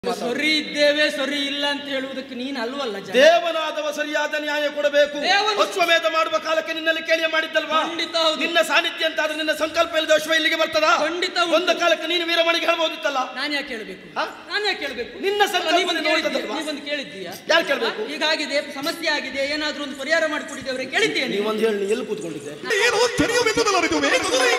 ಸರಿ ಇದ್ದೇವೆ ಸರಿ ಇಲ್ಲ ಅಂತ ಹೇಳುವುದಕ್ಕೆ ನೀನು ಅಲ್ವಲ್ಲ ಜನ ದೇವನಾದವ ಸರಿಯಾದ ನ್ಯಾಯ ಕೊಡಬೇಕು ದೇವನು- ಅಶ್ವಮೇಧ ಮಾಡುವ ಕಾಲಕ್ಕೆ ನಿನ್ನಲ್ಲಿ ಕೇಳಿಯ ಮಾಡಿದ್ದಲ್ವಾ ಖಂಡಿತ ಹೌದು. ನಿನ್ನ ಸಾನ್ನಿಧ್ಯ ಅಂತ ಆದ್ರೆ ನಿನ್ನ ಸಂಕಲ್ಪ ಇಲ್ಲದೆ ಅಶ್ವ ಇಲ್ಲಿಗೆ ಬರ್ತದ ಖಂಡಿತ ಉಂಟು. ಒಂದು ಕಾಲಕ್ಕೆ ನೀನು ವೀರಮಣಿಗೆ ಹೇಳ್ಬೋದಿತ್ತಲ್ಲ ನಾನು ಯಾಕೆ ಕೇಳಬೇಕು ಹಾ? ನಾನು ಯಾಕೆ ಕೇಳಬೇಕು ನಿನ್ನ ಸಂಕಲ್ಪ ನೀವು ಬಂದು ನೀನು ಕೇಳಿದ್ದೀಯ ನೋಡಿದ್ದಲ್ವಾ? ನೀವು ಬಂದು ಕೇಳಿದ್ದೀಯಾ ಯಾರು ಕೇಳ್ಬೇಕು? ಹಾ? ಹೀಗಾಗಿದೆ ಸಮಸ್ಯೆ ಆಗಿದೆ ಏನಾದ್ರೂ ಒಂದು ಪರಿಹಾರ ಮಾಡಿಕೊಟ್ಟಿದ್ದೇವ್ರೆ ಕೇಳಿದ್ದೀಯ ನೀವು ನೀವೊಂದು ಹೇಳಿ ಎಲ್ಲಿ ಕೂತ್ಕೊಂಡಿದ್ದೆ ಏನೋ ತಿಳಿಯಬೇಕನ್ನಲಾರಿದು ವೇಗದಲ್ಲಿ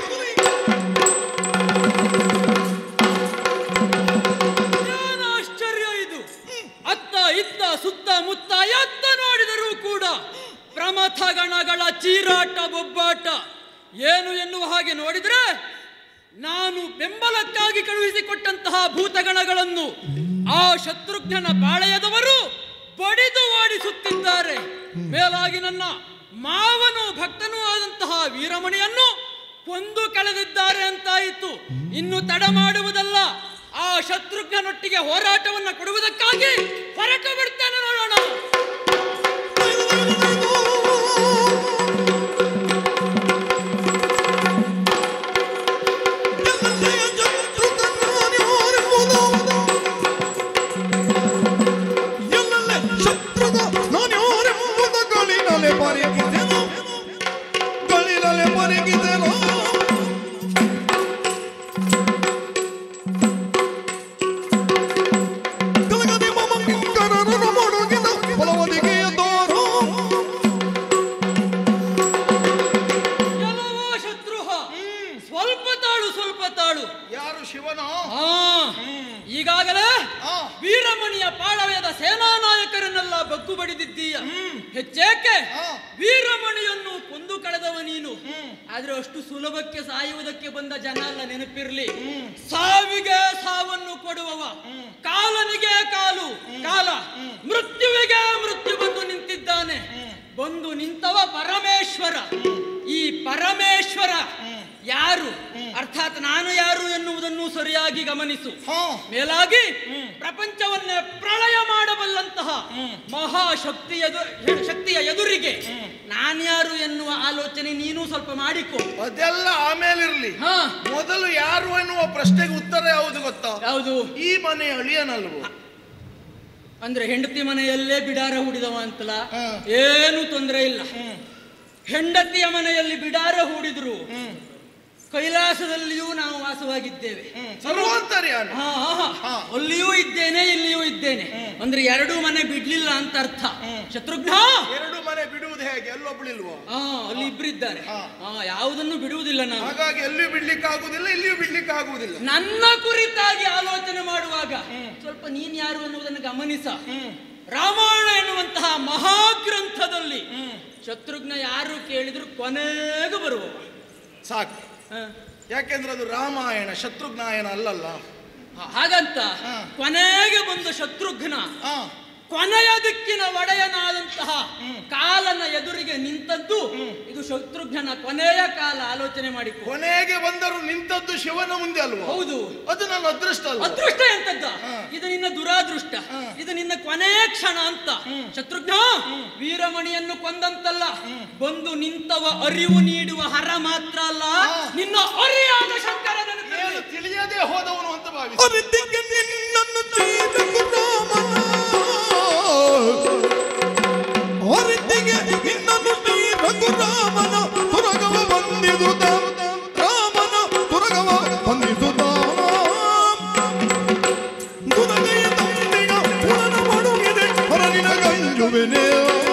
ಏನು ಆಶ್ಚರ್ಯ ಇದು ಅತ್ತ ಇತ್ತ ಸುತ್ತ ಮುತ್ತ ಎತ್ತ ನೋಡಿದರೂ ಕೂಡ ಪ್ರಮಥ ಗಣಗಳ ಚೀರಾಟ ಬೊಬ್ಬಾಟ ಏನು ಎನ್ನುವ ಹಾಗೆ ನೋಡಿದ್ರೆ ನಾನು ಬೆಂಬಲಕ್ಕಾಗಿ ಕಳುಹಿಸಿಕೊಟ್ಟಂತಹ ಭೂತಗಣಗಳನ್ನು ಆ ಶತ್ರುಘ್ನನ ಪಾಳೆಯದವರು ಬಡಿದು ಓಡಿಸುತ್ತಿದ್ದಾರೆ ಮೇಲಾಗಿ ನನ್ನ ಮಾವನು ಭಕ್ತನೂ ಆದಂತಹ ವೀರಮಣಿಯನ್ನು ಕೊಂದು ಕಳೆದಿದ್ದಾರೆ ಅಂತಾಯಿತು ಇನ್ನು ತಡ ಮಾಡುವುದಲ್ಲ ಆ ಶತ್ರುಘ್ನನೊಟ್ಟಿಗೆ ಹೋರಾಟವನ್ನ ಕೊಡುವುದಕ್ಕಾಗಿ ಹೊರಟು ಬಿಡ್ತೇನೆ ನೋಡೋಣ ಎಲ್ಲೆಲ್ಲೆ ಶತ್ರುದ ನಾನ್ಯಾರೆಂಬುದ ಗಳಿನಲೆ ಬರೆಗಿದೆನು ಗಳಿನಲೆ ಬರೆಗಿದೆನು ಗಲಗದೆ ಮಮಂಕರರನು ಮೊಡಗಿದ ಫಲವದಿಗೆಯ ದೋರು ಕೆಲವೋ ಶತ್ರುಹ ಸ್ವಲ್ಪ ತಾಳು ಸ್ವಲ್ಪ ತಾಳು ಯಾರು ಶಿವನ ಆ, ಈಗಾಗಲೇ ಆ. ವೀರಮಣಿಯ ಪಾಳವ್ಯದ ಸೇನಾ ನಾಯಕರನ್ನೆಲ್ಲ ಬಗ್ಗು ಬಡಿದಿದ್ದೀಯ ಹೆಚ್ಚೇಕೆ ಆ. ವೀರಮಣಿಯನ್ನು ಕೊಂದು ಕಳೆದವ ನೀನು ಆದ್ರೆ ಅಷ್ಟು ಸುಲಭಕ್ಕೆ ಸಾಯುವುದಕ್ಕೆ ಬಂದ ಜನ ಅಲ್ಲ ನೆನಪಿರ್ಲಿ ಸಾವಿಗೆ ಸಾವನ್ನು ಕೊಡುವವ ಕಾಲನಿಗೆ ಕಾಲು ಕಾಲ ಮೃತ್ಯುವಿಗೆ ಮೃತ್ಯು ಬಂದು ನಿಂತಿದ್ದಾನೆ ಬಂದು ನಿಂತವ ಪರಮೇಶ್ವರ ಈ ಪರಮೇಶ್ವರ ಯಾರು ಅರ್ಥಾತ್ ನಾನು ಯಾರು ಎನ್ನುವುದನ್ನು ಸರಿಯಾಗಿ ಗಮನಿಸು ಮೇಲಾಗಿ ಪ್ರಪಂಚವನ್ನೇ ಪ್ರಳಯ ಮಾಡಬಲ್ಲಂತಹ ಮಹಾಶಕ್ತಿ ಎದು ಶಕ್ತಿಯ ಎದುರಿಗೆ ನಾನ್ಯಾರು ಎನ್ನುವ ಆಲೋಚನೆ ನೀನು ಸ್ವಲ್ಪ ಮಾಡಿಕೊ ಅದೆಲ್ಲ ಆಮೇಲಿರ್ಲಿ ಹಾ ಮೊದಲು ಯಾರು ಎನ್ನುವ ಪ್ರಶ್ನೆಗೆ ಉತ್ತರ ಯಾವುದು ಗೊತ್ತಾ ಯಾವುದು ಈ ಮನೆ ಅಳಿಯನಲ್ವು ಅಂದ್ರೆ ಹೆಂಡತಿ ಮನೆಯಲ್ಲೇ ಬಿಡಾರ ಹೂಡಿದವ ಅಂತಲ್ಲ ಹಾ. ಏನು ತೊಂದರೆ ಇಲ್ಲ ಹೆಂಡತಿಯ ಮನೆಯಲ್ಲಿ ಬಿಡಾರ ಹೂಡಿದ್ರು ಕೈಲಾಸದಲ್ಲಿಯೂ ನಾವು ವಾಸವಾಗಿದ್ದೇವೆ ಸರ್ವಾಂತರ್ಯಾಮಿ ಹಾ, ಹಾ, ಹಾ. ಹಾ. ಅಲ್ಲಿಯೂ ಇದ್ದೇನೆ ಇಲ್ಲಿಯೂ ಇದ್ದೇನೆ ಅಂದ್ರೆ ಎರಡೂ ಮನೆ ಬಿಡ್ಲಿಲ್ಲ ಅಂತ ಅರ್ಥ ಶತ್ರುಘ್ನ ಎರಡು ಮನೆ ಬಿಡುವುದು ಹೇಗೆ ಎಲ್ಲೊಬ್ಳಿಲ್ವೋ ಹಾ ಅಲ್ಲಿ ಇಬ್ಬರಿದ್ದಾರೆ ಹಾ. ಹಾ ಯಾವುದನ್ನು ಬಿಡುವುದಿಲ್ಲ ನಾನು ಹಾಗಾಗಿ ಎಲ್ಲಿಯೂ ಬಿಡ್ಲಿಕ್ಕೆ ಆಗುದಿಲ್ಲ ಇಲ್ಲಿಯೂ ಬಿಡ್ಲಿಕ್ಕೆ ಆಗುವುದಿಲ್ಲ ನನ್ನ ಕುರಿತಾಗಿ ಆಲೋಚನೆ ಮಾಡುವಾಗ ಸ್ವಲ್ಪ ನೀನ್ ಯಾರು ಅನ್ನುವುದನ್ನು ಗಮನಿಸ ರಾಮಾಯಣ ಎನ್ನುವಂತಹ ಮಹಾಗ್ರಂಥದಲ್ಲಿ ಶತ್ರುಘ್ನ ಯಾರು ಕೇಳಿದ್ರು ಕೊನೆಗೂ ಬರುವ ಸಾಕು ಯಾಕೆಂದ್ರೆ ಅದು ರಾಮಾಯಣ ಶತ್ರುಘ್ನಾಯನ ಅಲ್ಲಲ್ಲ ಹಾಗಂತ ಹಾ. ಕೊನೆಗೆ ಬಂದ ಶತ್ರುಘ್ನ ಆ, ಕೊನೆಯ ದಿಕ್ಕಿನ ಒಡೆಯನಾದಂತಹ ಕಾಲನ ಎದುರಿಗೆ ನಿಂತದ್ದು ಇದು ಶತ್ರುಘ್ನನ ಕೊನೆಯ ಕಾಲ ಆಲೋಚನೆ ಮಾಡಿಕೊ ಕೊನೆಗೆ ಬಂದರು ನಿಂತದ್ದು ಶಿವನ ಮುಂದೆ ಅಲ್ವಾ ಹೌದು ಅದು ನನ್ನ ಅದೃಷ್ಟ ಅಲ್ವಾ ಅದೃಷ್ಟ ಎಂತದ್ದ ಇದು ನಿನ್ನ ದುರಾದೃಷ್ಟ ಇದು ನಿನ್ನ ಕೊನೆಯ ಕ್ಷಣ ಅಂತ ಶತ್ರುಘ್ನ ವೀರಮಣಿಯನ್ನು ಕೊಂದಂತಲ್ಲ ಬಂದು ನಿಂತವ ಅರಿವು ನೀಡುವ ಹರ ಮಾತ್ರ ಅಲ್ಲ ನಿನ್ನ ಅರಿಯಾದ ಶಂಕರ ನೆನಪಿರಲಿ. ಏನು ತಿಳಿಯದೆ ಹೋದವನು ಅಂತ ಭಾವಿಸಿ ಅರಿತಿಗೆ ನಿನ್ನನ್ನು ಚೀರಕು ರಾಮನ ಅರಿತಿಗೆ ನಿನ್ನನ್ನು ಚೀರಕು ರಾಮನ ತುರಗವ ಬಂದಿದುದ ರಾಮನ ತುರಗವ ಬಂದಿದುದ ದುರಗೆಯ ತಂದೆಯ ಪುರನ ಮಡುಗಿದೆ ಹೊರಗಿನ ಗಂಜುವೆನೇ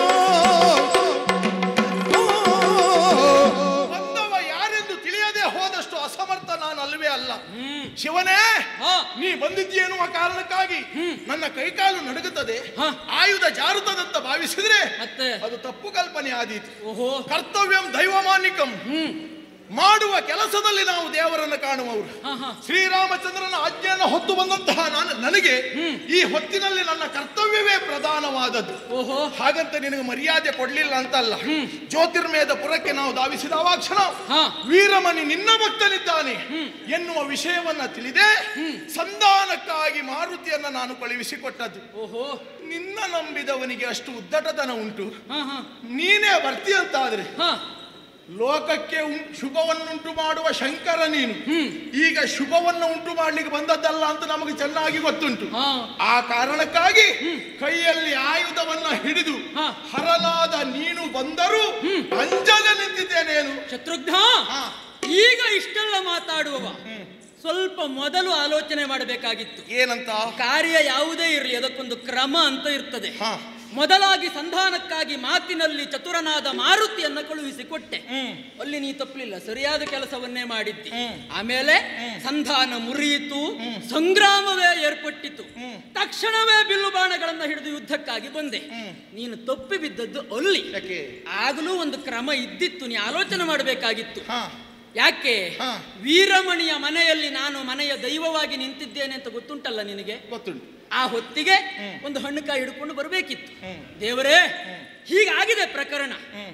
ಬಂದವ ಯಾರೆಂದು ತಿಳಿಯದೆ ಹೋದಷ್ಟು ಅಸಮರ್ಥ ನಾನು ಅಲ್ವೇ ಅಲ್ಲ ಶಿವನೇ ಹಾ. ನೀ ಬಂದಿದ್ದೀ ಎನ್ನುವ ಕಾರಣಕ್ಕಾಗಿ ನನ್ನ ಕೈಕಾಲು ನಡುಗುತ್ತದೆ ಹಾ. ಆಯುಧ ಜಾರುತ್ತದಂತ ಭಾವಿಸಿದ್ರೆ ಮತ್ತೆ ಅದು ತಪ್ಪು ಕಲ್ಪನೆ ಆದೀತು ಓಹೋ ಕರ್ತವ್ಯಂ ದೈವಮಾನಿಕಂ ಮಾಡುವ ಕೆಲಸದಲ್ಲಿ ನಾವು ದೇವರನ್ನು ಕಾಣುವವರು ಹಾ, ಹಾ. ಶ್ರೀರಾಮಚಂದ್ರನ ಆಜ್ಞೆಯನ್ನು ಹೊತ್ತು ಬಂದಂತಹ ನಾನು ನನಗೆ ಈ ಹೊತ್ತಿನಲ್ಲಿ ನನ್ನ ಕರ್ತವ್ಯವೇ ಪ್ರಧಾನವಾದದ್ದು ಓಹೋ ಹಾಗಂತ ನಿನಗೆ ಮರ್ಯಾದೆ ಕೊಡ್ಲಿಲ್ಲ ಅಂತಲ್ಲ ಜ್ಯೋತಿರ್ಮಯದ ಪುರಕ್ಕೆ ನಾವು ಧಾವಿಸಿದ ಅವಾಕ್ಷಣ ಹಾ. ವೀರಮಣಿ ನಿನ್ನ ಭಕ್ತನಿದ್ದಾನೆ ಎನ್ನುವ ವಿಷಯವನ್ನ ತಿಳಿದೇ ಸಂಧಾನಕ್ಕಾಗಿ ಮಾರುತಿಯನ್ನ ನಾನು ಕಳುಹಿಸಿಕೊಟ್ಟದ್ದು ಓಹೋ ನಿನ್ನ ನಂಬಿದವನಿಗೆ ಅಷ್ಟು ಉದ್ದಟತನ ಉಂಟು ಹಾ ಹಾ ನೀನೇ ಬರ್ತೀಯಂತಾದ್ರೆ ಹಾ ಲೋಕಕ್ಕೆ ಉಂ- ಶುಭವನ್ನುಂಟು ಮಾಡುವ ಶಂಕರ ನೀನು ಈಗ ಶುಭವನ್ನು ಉಂಟು ಮಾಡ್ಲಿಕ್ಕೆ ಬಂದದ್ದಲ್ಲ ಅಂತ ನಮಗೆ ಚೆನ್ನಾಗಿ ಗೊತ್ತುಂಟು ಹಾ. ಆ ಕಾರಣಕ್ಕಾಗಿ ಕೈಯಲ್ಲಿ ಆಯುಧವನ್ನ ಹಿಡಿದು ಹಾ. ಹರಲಾದ ನೀನು ಬಂದರೂ ಅಂಜದೆ ನಿಂತಿದ್ದೇನೇನು ಶತ್ರುಘ್ನ ಹಾ. ಈಗ ಇಷ್ಟೆಲ್ಲ ಮಾತಾಡುವವ ಸ್ವಲ್ಪ ಮೊದಲು ಆಲೋಚನೆ ಮಾಡಬೇಕಾಗಿತ್ತು ಏನಂತ ಕಾರ್ಯ ಯಾವುದೇ ಇರಲಿ ಅದಕ್ಕೊಂದು ಕ್ರಮ ಅಂತ ಇರ್ತದೆ ಹಾ. ಮೊದಲಾಗಿ ಸಂಧಾನಕ್ಕಾಗಿ ಮಾತಿನಲ್ಲಿ ಚತುರನಾದ ಮಾರುತಿಯನ್ನ ಕಳುಹಿಸಿ ಕೊಟ್ಟೆ ಅಲ್ಲಿ ನೀ ತಪ್ಪಲಿಲ್ಲ ಸರಿಯಾದ ಕೆಲಸವನ್ನೇ ಮಾಡಿದ್ದಿ ಆಮೇಲೆ ಸಂಧಾನ ಮುರಿಯಿತು ಸಂಗ್ರಾಮವೇ ಏರ್ಪಟ್ಟಿತು ತಕ್ಷಣವೇ ಬಿಲ್ಲು ಬಾಣಗಳನ್ನ ಹಿಡಿದು ಯುದ್ಧಕ್ಕಾಗಿ ಬಂದೆ ನೀನು ತಪ್ಪಿ ಬಿದ್ದದ್ದು ಅಲ್ಲಿ ಯಾಕೆ ಆಗಲೂ ಒಂದು ಕ್ರಮ ಇದ್ದಿತ್ತು ನೀ ಆಲೋಚನೆ ಮಾಡಬೇಕಾಗಿತ್ತು ಹಾ ಯಾಕೆ ಹಾ. ವೀರಮಣಿಯ ಮನೆಯಲ್ಲಿ ನಾನು ಮನೆಯ ದೈವವಾಗಿ ನಿಂತಿದ್ದೇನೆ ಅಂತ ಗೊತ್ತುಂಟಲ್ಲ ನಿನಗೆ ಗೊತ್ತುಂಟು ಆ ಹೊತ್ತಿಗೆ ಒಂದು ಹಣ್ಣುಕಾಯಿ ಹಿಡ್ಕೊಂಡು ಬರಬೇಕಿತ್ತು ದೇವರೇ ಹೀಗಾಗಿದೆ ಪ್ರಕರಣ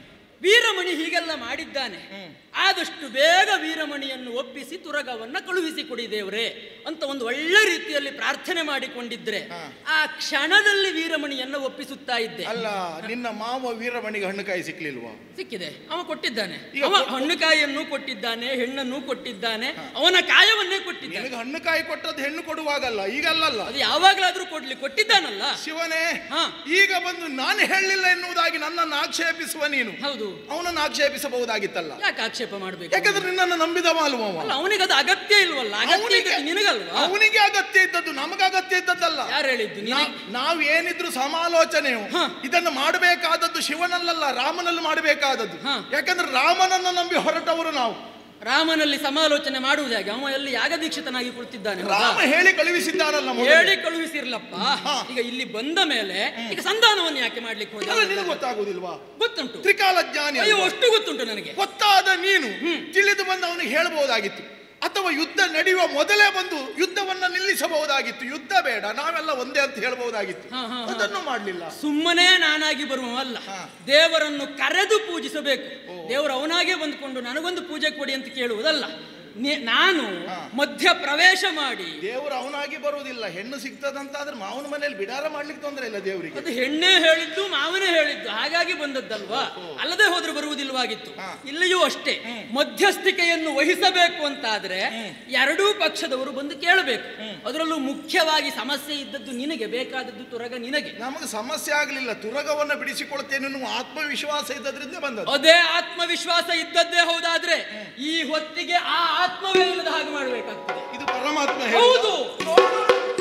ವೀರಮಣಿ ಹೀಗೆಲ್ಲ ಮಾಡಿದ್ದಾನೆ ಆದಷ್ಟು ಬೇಗ ವೀರಮಣಿಯನ್ನು ಒಪ್ಪಿಸಿ ತುರಗವನ್ನ ಕಳುಹಿಸಿ ಕೊಡಿ ದೇವರೇ ಅಂತ ಒಂದು ಒಳ್ಳೆ ರೀತಿಯಲ್ಲಿ ಪ್ರಾರ್ಥನೆ ಮಾಡಿಕೊಂಡಿದ್ರೆ ಆ ಕ್ಷಣದಲ್ಲಿ ವೀರಮಣಿಯನ್ನ ಒಪ್ಪಿಸುತ್ತಾ ಇದ್ದೆ ಅಲ್ಲ ನಿನ್ನ ಮಾವ ವೀರಮಣಿಗೆ ಹಣ್ಣುಕಾಯಿ ಸಿಕ್ಲಿಲ್ವಾ ಸಿಕ್ಕಿದೆ ಅವ ಕೊಟ್ಟಿದ್ದಾನೆ ಈಗ ಅವ ಹಣ್ಣುಕಾಯಿಯನ್ನು ಕೊಟ್ಟಿದ್ದಾನೆ ಹೆಣ್ಣನ್ನು ಕೊಟ್ಟಿದ್ದಾನೆ ಅವನ ಕಾಯವನ್ನೇ ಕೊಟ್ಟಿದ್ದಾನೆ ನಿನಗೆ ಹಣ್ಣುಕಾಯಿ ಕೊಟ್ಟದ್ದು ಹೆಣ್ಣು ಕೊಡುವಾಗಲ್ಲ ಈಗಲ್ಲಲ್ಲ ಅದು ಯಾವಾಗಲಾದ್ರೂ ಕೊಡ್ಲಿ ಕೊಟ್ಟಿದ್ದಾನಲ್ಲ ಶಿವನೇ ಹಾ. ಈಗ ಬಂದು ನಾನು ಹೇಳಲಿಲ್ಲ ಎನ್ನುವುದಾಗಿ ನನ್ನನ್ನು ಆಕ್ಷೇಪಿಸುವ ನೀನು ಹೌದು ಅವನನ್ನು ಆಕ್ಷೇಪಿಸಬಹುದಾಗಿತ್ತಲ್ಲ ಯಾಕೆ ಆಕ್ಷೇಪ ಮಾಡ್ಬೇಕು ಯಾಕಂದ್ರೆ ನಿನ್ನನ್ನು ನಂಬಿದವ ಅಲ್ವ ಅವ? ಅಲ್ಲ ಅವನಿಗೆ ಅದು ಅಗತ್ಯ ಇಲ್ವಲ್ಲ ಅಗತ್ಯ ಅವನಿಗೆ ಇದ್ದದ್ದು ನಿನಗಲ್ವಾ ಅವನಿಗೆ ಅಗತ್ಯ ಇದ್ದದ್ದು ನಮಗೆ ಅಗತ್ಯ ಇದ್ದದ್ದಲ್ಲ ಯಾರು ಹೇಳಿದ್ದು ನಿನಗೆ ನಾ- ನಾವು ಏನಿದ್ರು ಸಮಾಲೋಚನೆಯು ಹಾ. ಇದನ್ನು ಮಾಡಬೇಕಾದದ್ದು ಶಿವನಲ್ಲಲ್ಲ ರಾಮನಲ್ಲಿ ಮಾಡಬೇಕಾದದ್ದು ಹಾ. ಯಾಕಂದ್ರೆ ರಾಮನನ್ನ ನಂಬಿ ಹೊರಟವರು ನಾವು ರಾಮನಲ್ಲಿ ಸಮಾಲೋಚನೆ ಮಾಡುವುದು ಹೇಗೆ ಅವ ಎಲ್ಲಿ ಯಾಗದೀಕ್ಷಿತನಾಗಿ ಕುಳಿತಿದ್ದಾನೆ ಹೌದಾ? ರಾಮ ಹೇಳಿ ಕಳುಹಿಸಿದ್ದಾರಲ್ಲ ಮೊದಲೇ. ಹೇಳಿ ಕಳುಹಿಸಿರ್ಲಪ್ಪ ಈಗ ಇಲ್ಲಿ ಬಂದ ಮೇಲೆ ಈಗ ಸಂಧಾನವನ್ನು ಯಾಕೆ ಮಾಡ್ಲಿಕ್ಕೆ ಅಲ್ಲ ಹೋದ ನಿನಗೆ ಗೊತ್ತಾಗುವುದಿಲ್ವಾ ಗೊತ್ತುಂಟು ತ್ರಿಕಾಲ ಜ್ಞಾನಿ ಅಯ್ಯೋ ಅಲ್ವಾ? ಅಷ್ಟು ಗೊತ್ತುಂಟು ನನಗೆ ಗೊತ್ತಾದ ನೀನು ತಿಳಿದು ಬಂದು ಅವನಿಗೆ ಹೇಳಬಹುದಾಗಿತ್ತು ಅಥವಾ ಯುದ್ಧ ನಡೆಯುವ ಮೊದಲೇ ಬಂದು ಯುದ್ಧವನ್ನ ನಿಲ್ಲಿಸಬಹುದಾಗಿತ್ತು ಯುದ್ಧ ಬೇಡ ನಾವೆಲ್ಲ ಒಂದೇ ಅಂತ ಹೇಳಬಹುದಾಗಿತ್ತು ಹಾ, ಹಾ, ಹಾ. ಅದನ್ನು ಮಾಡಲಿಲ್ಲ ಸುಮ್ಮನೆ ನಾನಾಗಿ ಬರುವವಲ್ಲ ಹಾ. ದೇವರನ್ನು ಕರೆದು ಪೂಜಿಸಬೇಕು ದೇವರು ಅವನಾಗೆ ಬಂದುಕೊಂಡು ನನಗೊಂದು ಪೂಜೆ ಕೊಡಿ ಅಂತ ಕೇಳುವುದಲ್ಲ ನೆ- ನಾನು ಮಧ್ಯ ಪ್ರವೇಶ ಮಾಡಿ ದೇವರು ಅವನಾಗಿ ಬರುವುದಿಲ್ಲ ಹೆಣ್ಣು ಸಿಗ್ತದಂತಾದ್ರೆ ಮಾವನ ಮನೆಯಲ್ಲಿ ಬಿಡಾರ ಮಾಡ್ಲಿಕ್ಕೆ ತೊಂದರೆ ಇಲ್ಲ ದೇವರಿಗೆ ಅದು ಹೆಣ್ಣೆ ಹೇಳಿದ್ದು ಮಾವನೇ ಹೇಳಿದ್ದು ಹಾಗಾಗಿ ಬಂದದ್ದಲ್ವಾ ಅಲ್ಲದೆ ಹೋದ್ರೆ ಬರುವುದಿಲ್ವಾಗಿತ್ತು ಇಲ್ಲಿಯೂ ಅಷ್ಟೇ ಮಧ್ಯಸ್ಥಿಕೆಯನ್ನು ವಹಿಸಬೇಕು ಅಂತಾದ್ರೆ ಎರಡೂ ಪಕ್ಷದವರು ಬಂದು ಕೇಳಬೇಕು ಅದರಲ್ಲೂ ಮುಖ್ಯವಾಗಿ ಸಮಸ್ಯೆ ಇದ್ದದ್ದು ನಿನಗೆ ಬೇಕಾದದ್ದು ತುರಗ ನಿನಗೆ ನಮಗೆ ಸಮಸ್ಯೆ ಆಗಲಿಲ್ಲ ತುರಗವನ್ನ ಬಿಡಿಸಿಕೊಳ್ತೇನೆ ಎನ್ನುವ ಆತ್ಮವಿಶ್ವಾಸ ಇದ್ದದ್ರಿಂದ ಬಂದದ್ದು ಅದೇ ಆತ್ಮವಿಶ್ವಾಸ ಇದ್ದದ್ದೇ ಹೌದಾದ್ರೆ ಈ ಹೊತ್ತಿಗೆ ಆ ಆತ್ಮವೇ ಇಲ್ಲದ ಹಾಗೆ ಮಾಡಬೇಕಾಗ್ತದೆ ಇದು ಪರಮಾತ್ಮ ಹೌದು ಹೇಳಿದ.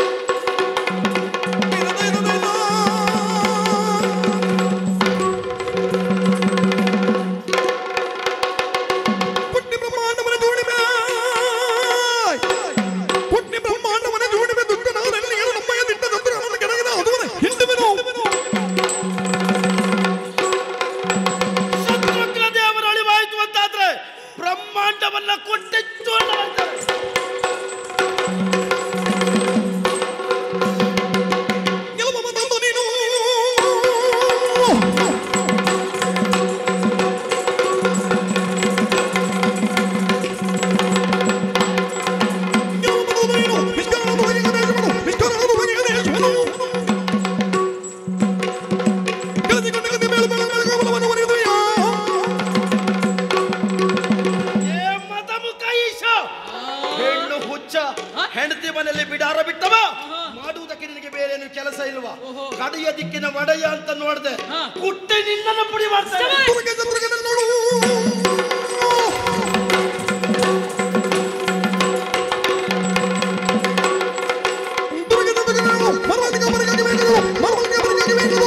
ಪುಟ್ಟಿ ಬ್ರಹ್ಮಾಂಡವನ ಜೋಡಿಮೆ ಪುಟ್ಟಿ ಬ್ರಹ್ಮಾಂಡವನ ಜೋಡಿಮೆ ದುಃಖನಾದಲ್ಲಿ ನಮ್ಮಯ ದಿಟ್ಟ ತಂತ್ರ ಅವನ ಕೆಳಗಿನ ಅದುವನ ಹಿಂದುವೆನು ಶತ್ರುಘ್ನ ದೇವರ ಅಳಿವಾಯ್ತು ಅಂತಾದ್ರೆ ಬ್ರಹ್ಮಾಂಡವನ್ನ ಕೊಟ್ಟಿತ್ತು ಅನ್ನೋ ಅರ್ಥ. ಗೆಲುವ ತಂದು ನೀನು ಗೆಲುವ ತಂದು ನೀನು ನಿಷ್ಕಾರಣದ ಬಗೆಗೆ ದೇಶವನು ನಿಷ್ಕಾರಣದ ಬಗೆಗೆ ದೇಶವನು ಕಳೆದುಕೊಂಡ ಗತಿ ಮೇಲು ಮೇಲು ಮೇಲು ಗಮನವನ್ನು ಒರೆಯುವುದಯ್ಯ. ಏ ಮದಮುಖ ಈಶ ಹೆಣ್ಣು ಹುಚ್ಚ ಹೆಂಡತಿ ಮನೆಯಲ್ಲಿ ಬಿಡಾರ ಬಿಟ್ಟವ ಮಾಡುವುದಕ್ಕೆ ನಿನಗೆ ಬೇರೆ ಏನು ಕೆಲಸ ಇಲ್ವಾ ಕಡೆಯ ದಿಕ್ಕಿನ ಒಡೆಯ ಅಂತ ನೋಡ್ದೆ ಹಾ. ಕುಟ್ಟಿ ನಿನ್ನನ್ನು ಪುಡಿ ಮಾಡ್ತಾರೆ ತುರುಕೆ ಚತುರುಕನ ನೋಡು ತುರುಕೆ ಚತುರುಕನ ನೋಡು ಮರವಲಿಗೆ ಅವರಿಗಾಗಿ ಬೇಕರು ಮರವಲಿಗೆ ಅವರಿಗಾಗಿ ಬೇಕರು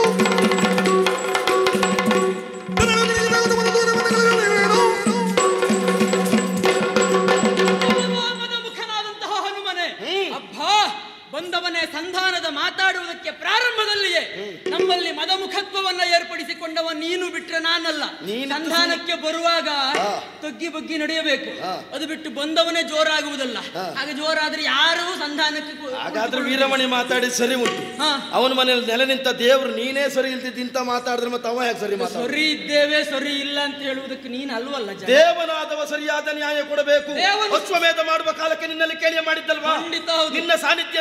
ಮುಖನಾದಂತಹ ಹನುಮನೆ ಅಬ್ಬಾ ಬಂದವನೇ ಸಂಧಾನದ ಮಾತಾಡುವುದಕ್ಕೆ ಪ್ರಾರಂಭದಲ್ಲಿಯೇ ನಮ್ಮಲ್ಲಿ ಮದಮುಖತ್ವವನ್ನ ಏರ್ಪಡಿಸಿಕೊಂಡವ ನೀನು ಬಿಟ್ರೆ ನಾನಲ್ಲ ಸಂಧಾನಕ್ಕೆ ಬರುವಾಗ ತಗ್ಗಿ ಬಗ್ಗಿ ನಡೆಯಬೇಕು ಅದು ಬಿಟ್ಟು ಬಂದವನೇ ಜೋರಾಗುವುದಲ್ಲ ಹಾಗೆ ಜೋರಾದ್ರೆ ಯಾರೂ ಸಂಧಾನಕ್ಕೆ ಕು- ಹಾಗಾದ್ರೆ ವೀರಮಣಿ ಮಾತಾಡಿ ಸರಿ ಉಂಟು ಹಾ. ಅವನ ಮನೆಯಲ್ಲಿ ನೆಲೆ ನಿಂತ ದೇವ್ರು ನೀನೇ ಸರಿ ಇಲ್ದಿದ್ದಿಂತ ಮಾತಾಡಿದ್ರೆ ಮತ್ತೆ ಅವ ಯಾಕೆ ಸರಿ ಮಾತಾಡ ಸರಿ ಇದ್ದೇವೆ ಸರಿ ಇಲ್ಲ ಅಂತ ಹೇಳುವುದಕ್ಕೆ ನೀನು ಅಲ್ವಲ್ಲ ಜನ ದೇವನಾದವ ಸರಿಯಾದ ನ್ಯಾಯ ಕೊಡಬೇಕು ದೇವನು- ಅಶ್ವಮೇಧ ಮಾಡುವ ಕಾಲಕ್ಕೆ ನಿನ್ನಲ್ಲಿ ಕೇಳಿಯ ಮಾಡಿದ್ದಲ್ವಾ ಖಂಡಿತ ಹೌದು. ನಿನ್ನ ಸಾನ್ನಿಧ್ಯ ಅಂತಾದ್ರೆ ನಿನ್ನ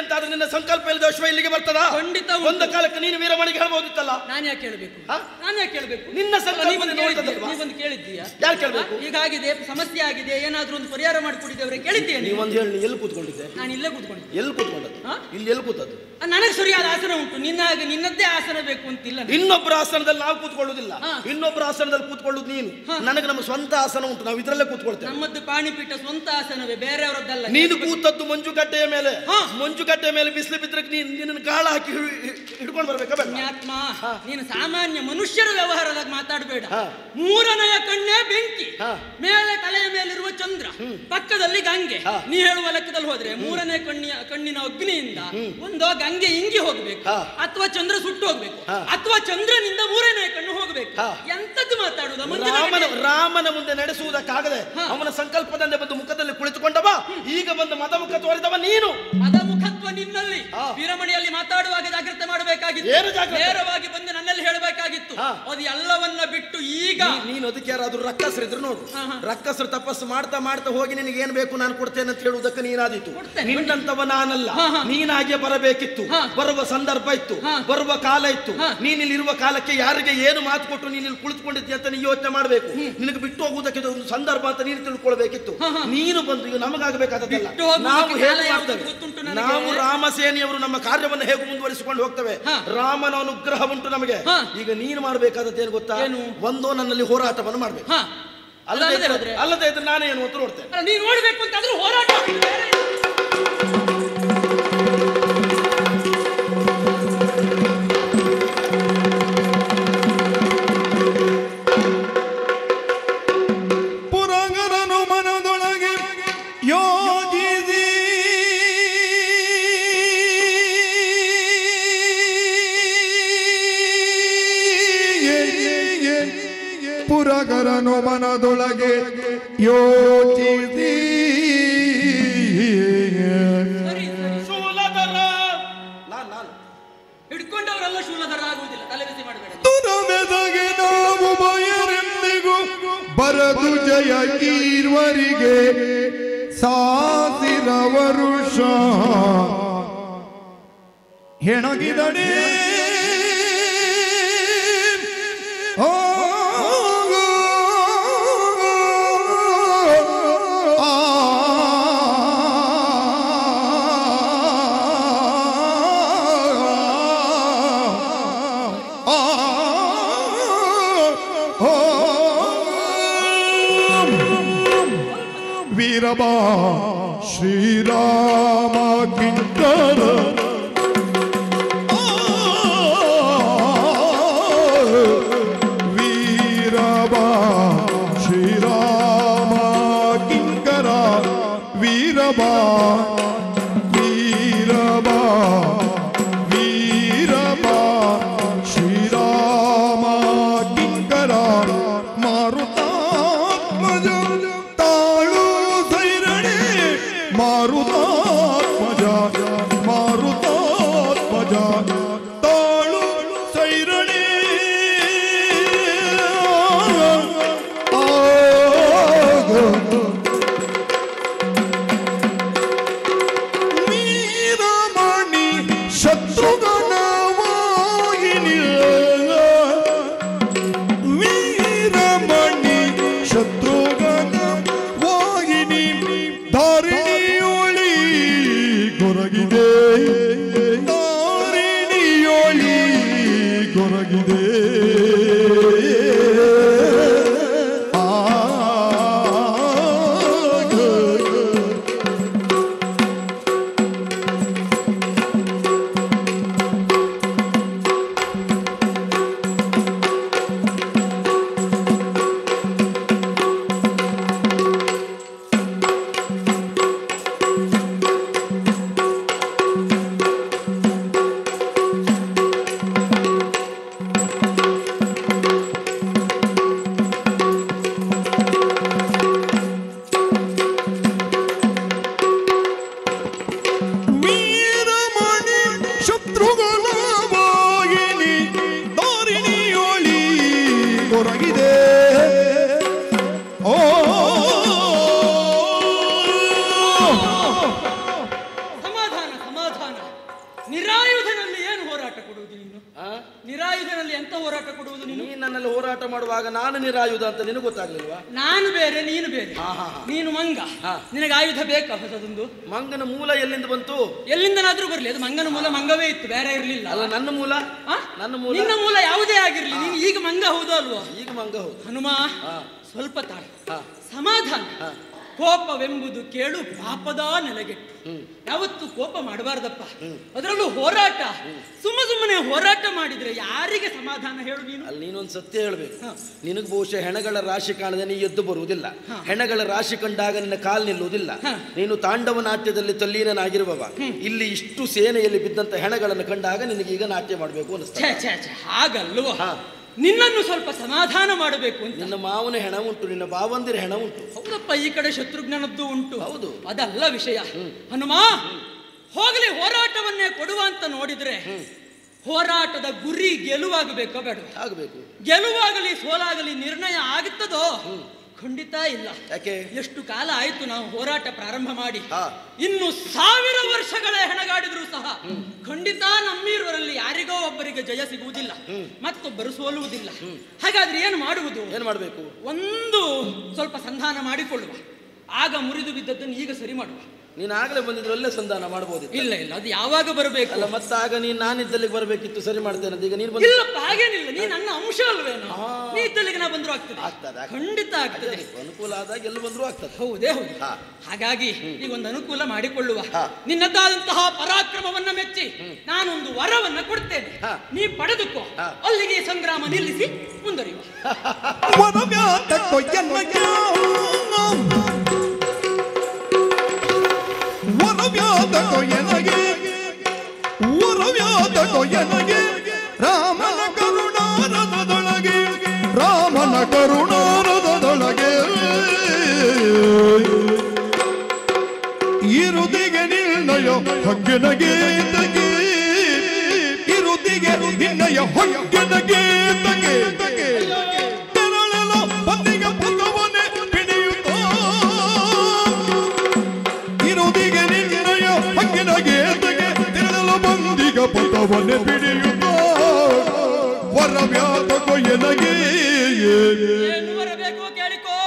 ಸಂಕಲ್ಪ ಇಲ್ಲದ ಅಶ್ವ ಇಲ್ಲಿಗೆ ಬರ್ತದ ಖಂಡಿತ ಉಂಟು. ಒಂದು ಕಾಲಕ್ಕೆ ನೀನು ವೀರಮಣಿಗೆ ಹೇಳ್ಬೋದಿತ್ತಲ್ಲ ನಾನು ಯಾಕೆ ಕೇಳಬೇಕು ಹಾ? ನಾನು ಯಾಕೆ ಕೇಳಬೇಕು ನಿನ್ನ ಸಂಕಲ್ಪನೆ ನೋಡ್ತದಲ್ವಾ? ನೀವೊಂದು ಕೇಳಿದ್ದೀಯಾ ಯಾರು ಕೇಳ್ಬೇಕು? ಹಾ? ಹೀಗಾಗಿದೆ ಸಮಸ್ಯೆ ಆಗಿದೆ ಏನಾದ್ರೂ ಒಂದು ಪರಿಹಾರ ಮಾಡಿಕೊಟ್ಟಿದ್ದೇವ್ರೆ ಕೇಳಿದ್ದೀಯ ನೀವು ನೀವೊಂದು ಹೇಳಿ ನೀ ಎಲ್ಲಿ ಕೂತ್ಕೊಂಡಿದ್ದೆ ನಾನು ಇಲ್ಲೇ ಕೂತ್ಕೊಂಡು ಎಲ್ಲಿ ಕೂತ್ಕೊಂಡದ್ದು ಹಾ? ಇಲ್ಲಿ ಎಲ್ಲಿ ಕೂತದ್ದು ನನಗೆ ಸರಿಯಾದ ಆಸನ ಉಂಟು ನಿನ್ನ ಹಾಗೆ ನಿನ್ನದ್ದೇ ಆಸನ ಬೇಕು ಅಂತಿಲ್ಲ ನನಗೆ. ಇನ್ನೊಬ್ಬರ ಆಸನದಲ್ಲಿ ನಾವು ಕೂತ್ಕೊಳ್ಳುವುದಿಲ್ಲ ಹಾ. ಇನ್ನೊಬ್ಬರ ಆಸನದಲ್ಲಿ ಕೂತ್ಕೊಳ್ಳುದು ನೀನು ಹಾ. ನನಗೆ ನಮ್ಮ ಸ್ವಂತ ಆಸನ ಉಂಟು ನಾವು ಇದರಲ್ಲೇ ಕೂತ್ಕೊಳ್ತೇವೆ ನಮ್ಮದ್ದು ಪಾಣಿಪೀಠ ಸ್ವಂತ ಆಸನವೇ ಬೇರೆಯವರದ್ದಲ್ಲ ನೀನು ಕೂತದ್ದು ಮಂಜುಗಡ್ಡೆಯ ಮೇಲೆ ಹಾ. ಮಂಜುಗಡ್ಡೆಯ ಮೇಲೆ ಬಿಸಿಲು ಬಿದ್ದರೆ ನೀನು ನಿನ್ನನ್ನು ಗಾಳ ಹಾಕಿ ಹಿಡ್- ಹಿಡ್- ಹಿಡ್ಕೊಂಡು ಬರ್ಬೇಕಾ ಬೇಡ ಪುಣ್ಯಾತ್ಮ ನೀನು ಸಾಮಾನ್ಯ ಮನುಷ್ಯರ ವ್ಯವಹಾರದಾಗ ಮಾತಾಡಬೇಡ ಹಾ. ಮೂರನೆಯ ಕಣ್ಣೇ ಬೆಂಕಿ ಹಾ. ಮೇಲೆ ತಲೆಯ ಮೇಲಿರುವ ಚಂದ್ರ ಪಕ್ಕದಲ್ಲಿ ಗಂಗೆ ಹಾ. ನೀ ಹೇಳುವ ಲೆಕ್ಕದಲ್ಲಿ ಹೋದ್ರೆ ಮೂರನೇ ಕಣ್ಣಿನ ಕಣ್ಣಿನ ಅಗ್ನಿಯಿಂದ ಒಂದೋ ಗಂಗೆ ಇಂಗಿ ಹೋಗ್ಬೇಕು ಹಾ. ಅಥವಾ ಚಂದ್ರ ಸುಟ್ಟು ಹೋಗ್ಬೇಕು ಹಾ. ಅಥವಾ ಚಂದ್ರನಿಂದ ಮೂರನೇ ಕಣ್ಣು ಹೋಗ್ಬೇಕು ಹಾ. ಎಂತದ್ದು ಮಾತಾಡುದ ಮಂಜುಳ ರಾಮನ ಕಣ್ಣೆ. ರಾಮನ ಮುಂದೆ ನಡೆಸುವುದಕ್ಕಾಗದೆ ಹಾ. ಅವನ ಸಂಕಲ್ಪದಂತೆ ಬಂದು ಮುಖದಲ್ಲಿ ಕುಳಿತುಕೊಂಡವ ಈಗ ಬಂದು ಮದಮುಖ ತೋರಿದವ ನೀನು ಅದ ಮುಖತ್ವ ನಿನ್ನಲ್ಲಿ ಹಾ. ವೀರಮಣಿಯಲ್ಲಿ ಮಾತಾಡುವಾಗ ಜಾಗ್ರತೆ ಮಾಡಬೇಕಾಗಿತ್ತು ಏನು ಜಾಗ್ರತೆ? ನೇರವಾಗಿ ಬಂದು ನನ್ನಲ್ಲಿ ಹೇಳಬೇಕಾಗಿತ್ತು ಹಾ. ಅದು ಎಲ್ಲವನ್ನ ಬಿಟ್ಟು ಈಗ ನೀ- ನೀನು ಅದಕ್ಕೆ ಯಾರಾದ್ರೂ ರಕ್ಕಸರಿದ್ರು ನೋಡು ಹಾ, ಹಾ. ರಕ್ಕಸರು ತಪಸ್ಸು ಮಾಡ್ತಾ ಮಾಡ್ತಾ ಹೋಗಿ ನಿನಗೆ ಏನ್ ಬೇಕು ನಾನು ಕೊಡ್ತೇನೆ ಅಂತ ಹೇಳುವುದಕ್ಕೆ ನೀನಾದೀತು ಕೊಡ್ತೇನೆ. ನಿನ್ನಂತವ ನಾನಲ್ಲ ಹಾ, ಹಾ. ನೀನಾಗೆ ಬರಬೇಕಿತ್ತು ಹಾ. ಬರುವ ಸಂದರ್ಭ ಇತ್ತು ಹಾ. ಬರುವ ಕಾಲ ಇತ್ತು ಹಾ. ನೀನಿಲ್ಲಿ ಇರುವ ಕಾಲಕ್ಕೆ ಯಾರಿಗೆ ಏನು ಮಾತು ಕೊಟ್ಟು ನೀನು ಇಲ್ಲಿ ಕುಳಿತುಕೊಂಡಿದ್ದಿ ಅಂತ ನೀ ಯೋಚನೆ ಮಾಡಬೇಕು ನಿನಗೆ ಬಿಟ್ಟು ಹೋಗುವುದಕ್ಕೆ ಇದು ಒಂದು ಸಂದರ್ಭ ಅಂತ ನೀನು ತಿಳ್ಕೊಳ್ಬೇಕಿತ್ತು ಹಾ, ಹಾ. ನೀನು ಬಂದು ಈಗ ನಮಗಾಗಬೇಕಾದದ್ದಲ್ಲ ಬಿಟ್ಟು ಹೋಗುವುದಕ್ಕೆ ನಾವು ಕಾಲ ಹೇಗೆ ಯಾವುದು ಮಾಡ್ತೇವೆ ಗೊತ್ತುಂಟು ನನಗೆ. ನಾವು ರಾಮಸೇನೆಯವರು ನಮ್ಮ ಕಾರ್ಯವನ್ನು ಹೇಗೆ ಮುಂದುವರಿಸಿಕೊಂಡು ಹೋಗ್ತೇವೆ ಹಾ. ರಾಮನ ಅನುಗ್ರಹ ಉಂಟು ನಮಗೆ ಹಾ. ಈಗ ನೀನು ಮಾಡಬೇಕಾದದ್ದು ಏನು ಗೊತ್ತಾ ಏನು? ಒಂದೋ ನನ್ನಲ್ಲಿ ಹೋರಾಟವನ್ನು ಮಾಡ್ಬೇಕು ಹಾ ಅಲ್ಲದೆ ಅಲ್ಲದೆ ಇದ್ರೆ- ಹೋದ್ರೆ? ಅಲ್ಲದೆ ಇದ್ರೆ ನಾನೇನು ಅಂತ ನೋಡ್ತೇನೆ ಅಲ್ಲ, ನೀನು ನೋಡ್ಬೇಕು ಅಂತಾದ್ರೂ ಹೋರಾಟ ಮಾಡು, ಬೇರೆ ಏನು? ಪುರಂಗರನು ಮನದೊಳಗೆ ಯೋಜಿಸಿ ಪುರಗರನು ಮನದೊಳಗೆ ಯೋಚಿಸಿ ಸರಿ ಸರಿ ಶೂಲಧರ ನಾನ್ ನಾನು ಹಿಡ್ಕೊಂಡವರೆಲ್ಲ ಶೂಲಧರ ಆಗುವುದಿಲ್ಲ ತಲೆ ಬಿಸಿ ಮಾಡಬೇಡ ತುರಮೆದಗೆ ನಾವು ಬಯರೆಂದಿಗೂ ಬರದು ಜಯ ಈರ್ವರಿಗೆ ಸಾವಿರ ವರುಷ ಹೆಣಗಿದಡೆ ಆ, ಆ, ಆ, ಆ, ವೀರಬಾ ಶ್ರೀರಾಮ ಕಿಂಕರ ವೀರಬಾ ಶ್ರೀರಾಮ ಕಿಂಕರ ವೀರಬಾ ವೀರಬಾ ವೀರಬಾ ಶ್ರೀರಾಮ ಕಿಂಕರ ಮಾರುತಾತ್ಮಜ ತಾಳು ಸೈರಣಿ ಮಾರುತಾ ನಿರಾಯುಧನಲ್ಲಿ ಏನು ಹೋರಾಟ ಕೊಡುವುದು ನೀನು ಆ? ನಿರಾಯುಧನಲ್ಲಿ ಎಂತ ಹೋರಾಟ ಕೊಡುವುದು ನೀನು ನೀನ್ ನನ್ನಲ್ಲಿ ಹೋರಾಟ ಮಾಡುವಾಗ ನಾನು ನಿರಾಯುಧ ಅಂತ ನಿನಗೆ ಗೊತ್ತಾಗ್ಲಿಲ್ವಾ ನಾನು ಬೇರೆ ನೀನು ಬೇರೆ ಹಾ, ಹಾ, ಹಾ. ನೀನು ಮಂಗ ಹಾ. ನಿನಗೆ ಆಯುಧ ಬೇಕಾ ಹೊಸದೊಂದು ಮಂಗನ ಮೂಲ ಎಲ್ಲಿಂದ ಬಂತು ಎಲ್ಲಿಂದನಾದ್ರೂ ಬರ್ಲಿ ಅದು ಮಂಗನ ಮೂಲ ಮಂಗವೇ ಇತ್ತು ಬೇರೆ ಇರ್ಲಿಲ್ಲ ಅಲ್ಲ ನನ್ನ ಮೂಲ ಆ? ನನ್ನ ಮೂಲ ನಿನ್ನ ಮೂಲ ಯಾವುದೇ ಆಗಿರ್ಲಿ ನೀನು ಈಗ ಮಂಗ ಹೌದು ಅಲ್ವಾ ಈಗ ಮಂಗ ಹೌದು ಹನುಮ ಹಾ. ಸ್ವಲ್ಪ ತಾಳ ಹಾ. ಸಮಾಧಾನ ಹಾ. ಕೋಪವೆಂಬುದು ಕೇಳು ಪಾಪದ ನೆಲಗೆಟ್ಟು ಯಾವತ್ತು ಕೋಪ ಮಾಡಬಾರ್ದಪ್ಪ ಅದರಲ್ಲೂ ಹೋರಾಟ ಸುಮ್ಮ ಸುಮ್ಮನೆ ಹೋರಾಟ ಮಾಡಿದ್ರೆ ಯಾರಿಗೆ ಸಮಾಧಾನ ಹೇಳು ನೀನು ಅಲ್ಲಿ ನೀನೊಂದು ಸತ್ಯ ಹೇಳ್ಬೇಕು ಹಾ. ನಿನಗೆ ಬಹುಶಃ ಹೆಣಗಳ ರಾಶಿ ಕಾಣದೆ ನೀ ಎದ್ದು ಬರುವುದಿಲ್ಲ ಹೆಣಗಳ ರಾಶಿ ಕಂಡಾಗ ನಿನ್ನ ಕಾಲು ನಿಲ್ಲುವುದಿಲ್ಲ ಹಾ. ನೀನು ತಾಂಡವ ನಾಟ್ಯದಲ್ಲಿ ತಲ್ಲೀನನಾಗಿರುವವ ಇಲ್ಲಿ ಇಷ್ಟು ಸೇನೆಯಲ್ಲಿ ಬಿದ್ದಂತ ಹೆಣಗಳನ್ನು ಕಂಡಾಗ ನಿನಗೀಗ ನಾಟ್ಯ ಮಾಡಬೇಕು ಛೇ ಅನಿಸ್ತದೆ ಛೇ ಛೇ ಹಾಗಲ್ವ ಹಾ. ನಿನ್ನನ್ನು ಸ್ವಲ್ಪ ಸಮಾಧಾನ ಮಾಡಬೇಕು ಅಂತ ನಿನ್ನ ಮಾವನ ಹೆಣ ಉಂಟು ನಿನ್ನ ಬಾವಂದಿರ ಹೆಣ ಉಂಟು ಹೌದಪ್ಪ ಈ ಕಡೆ ಶತ್ರುಘ್ನನದ್ದು ಉಂಟು ಹೌದು. ಅದಲ್ಲ ವಿಷಯ ಹನುಮ ಹೋಗಲಿ ಹೋರಾಟವನ್ನೇ ಕೊಡುವ ಅಂತ ನೋಡಿದ್ರೆ ಹೋರಾಟದ ಗುರಿ ಗೆಲುವಾಗಬೇಕೋ ಬೇಡ ಆಗಬೇಕು ಗೆಲುವಾಗಲಿ ಸೋಲಾಗಲಿ ನಿರ್ಣಯ ಆಗುತ್ತದೋ ಖಂಡಿತ ಇಲ್ಲ ಯಾಕೆ ಎಷ್ಟು ಕಾಲ ಆಯ್ತು ನಾವು ಹೋರಾಟ ಪ್ರಾರಂಭ ಮಾಡಿ ಹಾ. ಇನ್ನು ಸಾವಿರ ವರ್ಷಗಳೇ ಹೆಣಗಾಡಿದ್ರು ಸಹ ಖಂಡಿತ ನಮ್ಮೀರುವರಲ್ಲಿ ಯಾರಿಗೋ ಒಬ್ಬರಿಗೆ ಜಯ ಸಿಗುವುದಿಲ್ಲ ಮತ್ತೊಬ್ಬರು ಸೋಲುವುದಿಲ್ಲ ಹಾಗಾದ್ರೆ ಏನು ಮಾಡುವುದು ಏನ್ ಮಾಡ್ಬೇಕು ಒಂದು ಸ್ವಲ್ಪ ಸಂಧಾನ ಮಾಡಿಕೊಳ್ಳುವ ಆಗ ಮುರಿದು ಬಿದ್ದದ್ದನ್ನು ಈಗ ಸರಿ ಮಾಡುವ ನೀನ್ ಆಗಲೇ ಬಂದಿದ್ರೆ ಒಳ್ಳೆ ಸಂಧಾನ ಮಾಡಬಹುದಿತ್ತು ಇಲ್ಲ ಇಲ್ಲ ಅದು ಯಾವಾಗ ಬರಬೇಕು ಅಲ್ಲ ಮತ್ತೆ ಆಗ ನೀನ್ ನಾನಿದ್ದಲ್ಲಿಗೆ ಬರಬೇಕಿತ್ತು ಸರಿ ಮಾಡ್ತೇನೆ ಅಂತ ಈಗ ನೀನು ಬಂದ ಇಲ್ಲಪ್ಪ ಹಾಗೇನಿಲ್ಲ ನೀ ನನ್ನ ಅಂಶ ಅಲ್ವೇನೋ ನೀ ಇದ್ದಲ್ಲಿಗೆ ನಾ ಬಂದ್ರು ಆಗ್ತದೆ ಆಗ್ತದೆ, ಆಗ್ತದೆ. ಖಂಡಿತ ಆಗ್ತದೆ ಅನುಕೂಲ ಆದಾಗ ಎಲ್ಲಿ ಬಂದರೂ ಆಗ್ತದೆ ಹೌದೇ ಹೌದು ಹಾ. ಹಾಗಾಗಿ ಈಗ ಒಂದು ಅನುಕೂಲ ಮಾಡಿಕೊಳ್ಳುವ ಹಾ. ನಿನ್ನದಾದಂತಹ ಪರಾಕ್ರಮವನ್ನ ಮೆಚ್ಚಿ ನಾನೊಂದು ವರವನ್ನ ಕೊಡ್ತೇನೆ ಹಾ. ನೀ ಪಡೆದುಕೋ ಹಾ. ಅಲ್ಲಿಗೆ ಈ ಸಂಗ್ರಾಮ ನಿಲ್ಲಿಸಿ ಮುಂದುವರಿಯುವ ವರವ್ಯಾತ ಕೊಯ್ಯನ್ನಯ್ಯ ವರವ್ಯಾತ ಕೊಯ್ಯನಗೆ ವರವ್ಯಾತ ಕೊಯ್ಯನಗೆ ರಾಮನ ಕರುಣಾರದೊಳಗೆ ರಾಮನ ಕರುಣಾರದೊಳಗೆ ಇರುದಿಗೆ ನಿರ್ಣಯ ಹೊಗ್ಗನಗೆ ತಗೆ ಇರುದಿಗೆ ನಿರ್ಣಯ ಹೊಗ್ಗನಗೆ ತಗೆ ತೆರಳಲು ಬಂದಿಗ ಪುತವನೆ ಹಿಡಿಯುತ್ತ ಇರುದಿಗೆ ನಿರ್ಣಯ ಹೊಗ್ಗನಗೆ ತಗೆ ತೆರಳಲು ಬಂದಿಗ ಪುತವನೆ ಹಿಡಿಯುತ್ತ ವರವ್ಯಾತ ಕೊಯ್ಯನಗೆ ಏನು ಬರಬೇಕು ಕೇಳಿಕೋ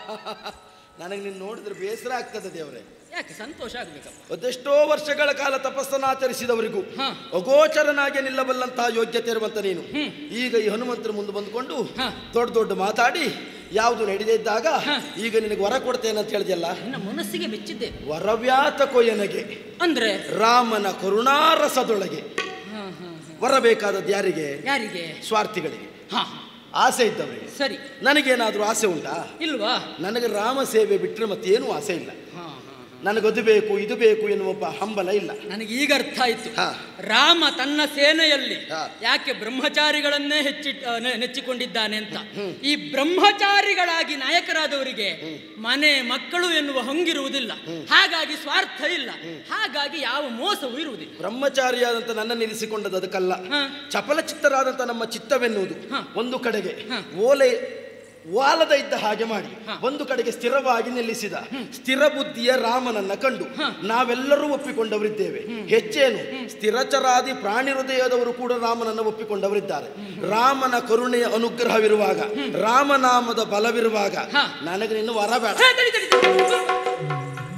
ನನಗೆ ನೀನು ನೋಡಿದ್ರೆ ಬೇಸರ ಆಗ್ತದೆ ದೇವರೇ ಯಾಕೆ ಸಂತೋಷ ಆಗ್ಬೇಕಪ್ಪ ಅದೆಷ್ಟೋ ವರ್ಷಗಳ ಕಾಲ ತಪಸ್ಸನ್ನಾಚರಿಸಿದವರಿಗೂ ಹಾ. ಅಗೋಚರನಾಗಿ ನಿಲ್ಲಬಲ್ಲಂತಹ ಯೋಗ್ಯತೆ ಇರುವಂತ ನೀನು ಈಗ ಈ ಹನುಮಂತರ ಮುಂದೆ ಬಂದುಕೊಂಡು ಹಾ. ದೊಡ್ಡ ದೊಡ್ಡ ಮಾತಾಡಿ ಯಾವುದು ನಡೆದೇ ಇದ್ದಾಗ ಹಾ. ಈಗ ನಿನಗೆ ವರ ಕೊಡ್ತೇನೆ ಅಂತ ಹೇಳಿದೆಯಲ್ಲ ನಿನ್ನ ಮನಸ್ಸಿಗೆ ಮೆಚ್ಚಿದ್ದೆ ವರವ್ಯಾತ ಕೊಯ್ಯನಗೆ ಅಂದ್ರೆ ರಾಮನ ಕರುಣಾರಸದೊಳಗೆ ಹಾ, ಹಾ, ಹಾ. ವರ ಬೇಕಾದದ್ದು ಯಾರಿಗೆ ಯಾರಿಗೆ ಸ್ವಾರ್ಥಿಗಳಿಗೆ ಹಾ ಆಸೆ ಇದ್ದವರಿಗೆ ಸರಿ ನನಗೇನಾದ್ರೂ ಆಸೆ ಉಂಟಾ ಇಲ್ವಾ ನನಗೆ ರಾಮ ಸೇವೆ ಬಿಟ್ಟರೆ ಮತ್ತೇನೂ ಆಸೆ ಇಲ್ಲ ಹಾ ಹಾ ನನಗದು ಬೇಕು ಇದು ಬೇಕು ಎನ್ನುವ ಒಬ್ಬ ಹಂಬಲ ಇಲ್ಲ ನನಗೆ ಈಗ ಅರ್ಥ ಆಯ್ತು ಹಾ. ರಾಮ ತನ್ನ ಸೇನೆಯಲ್ಲಿ ಹಾ. ಯಾಕೆ ಬ್ರಹ್ಮಚಾರಿಗಳನ್ನೇ ಹೆಚ್ಚಿ ಆ, ನೆ- ನೆಚ್ಚಿಕೊಂಡಿದ್ದಾನೆ ಅಂತ ಈ ಬ್ರಹ್ಮಚಾರಿಗಳಾಗಿ ನಾಯಕರಾದವರಿಗೆ ಮನೆ ಮಕ್ಕಳು ಎನ್ನುವ ಹಂಗಿರುವುದಿಲ್ಲ ಹಾಗಾಗಿ ಸ್ವಾರ್ಥ ಇಲ್ಲ ಹಾಗಾಗಿ ಯಾವ ಮೋಸವೂ ಇರುವುದಿಲ್ಲ ಬ್ರಹ್ಮಚಾರಿಯಾದಂತ ನನ್ನ ನಿಲ್ಲಿಸಿಕೊಂಡದ್ದು ಅದಕ್ಕಲ್ಲ ಹಾ. ಚಪಲಚಿತ್ತರಾದಂತ ನಮ್ಮ ಚಿತ್ತವೆನ್ನುವುದು ಹಾ. ಒಂದು ಕಡೆಗೆ ಹಾ. ಓಲೆ ವಾಲದ ಇದ್ದ ಹಾಗೆ ಮಾಡಿ ಹಾ. ಒಂದು ಕಡೆಗೆ ಸ್ಥಿರವಾಗಿ ನಿಲ್ಲಿಸಿದ ಸ್ಥಿರ ಬುದ್ಧಿಯ ರಾಮನನ್ನ ಕಂಡು ಹಾ. ನಾವೆಲ್ಲರೂ ಒಪ್ಪಿಕೊಂಡವರಿದ್ದೇವೆ ಹೆಚ್ಚೇನು ಸ್ಥಿರಚರಾದಿ ಪ್ರಾಣಿ ಹೃದಯದವರು ಕೂಡ ರಾಮನನ್ನ ಒಪ್ಪಿಕೊಂಡವರಿದ್ದಾರೆ ರಾಮನ ಕರುಣೆಯ ಅನುಗ್ರಹವಿರುವಾಗ ರಾಮನಾಮದ ಬಲವಿರುವಾಗ ಹಾ. ನನಗೆ ನಿನ್ನ ವರ ಬೇಡ ಹೇ, ತಡಿ, ತಡಿ, ತಡಿ.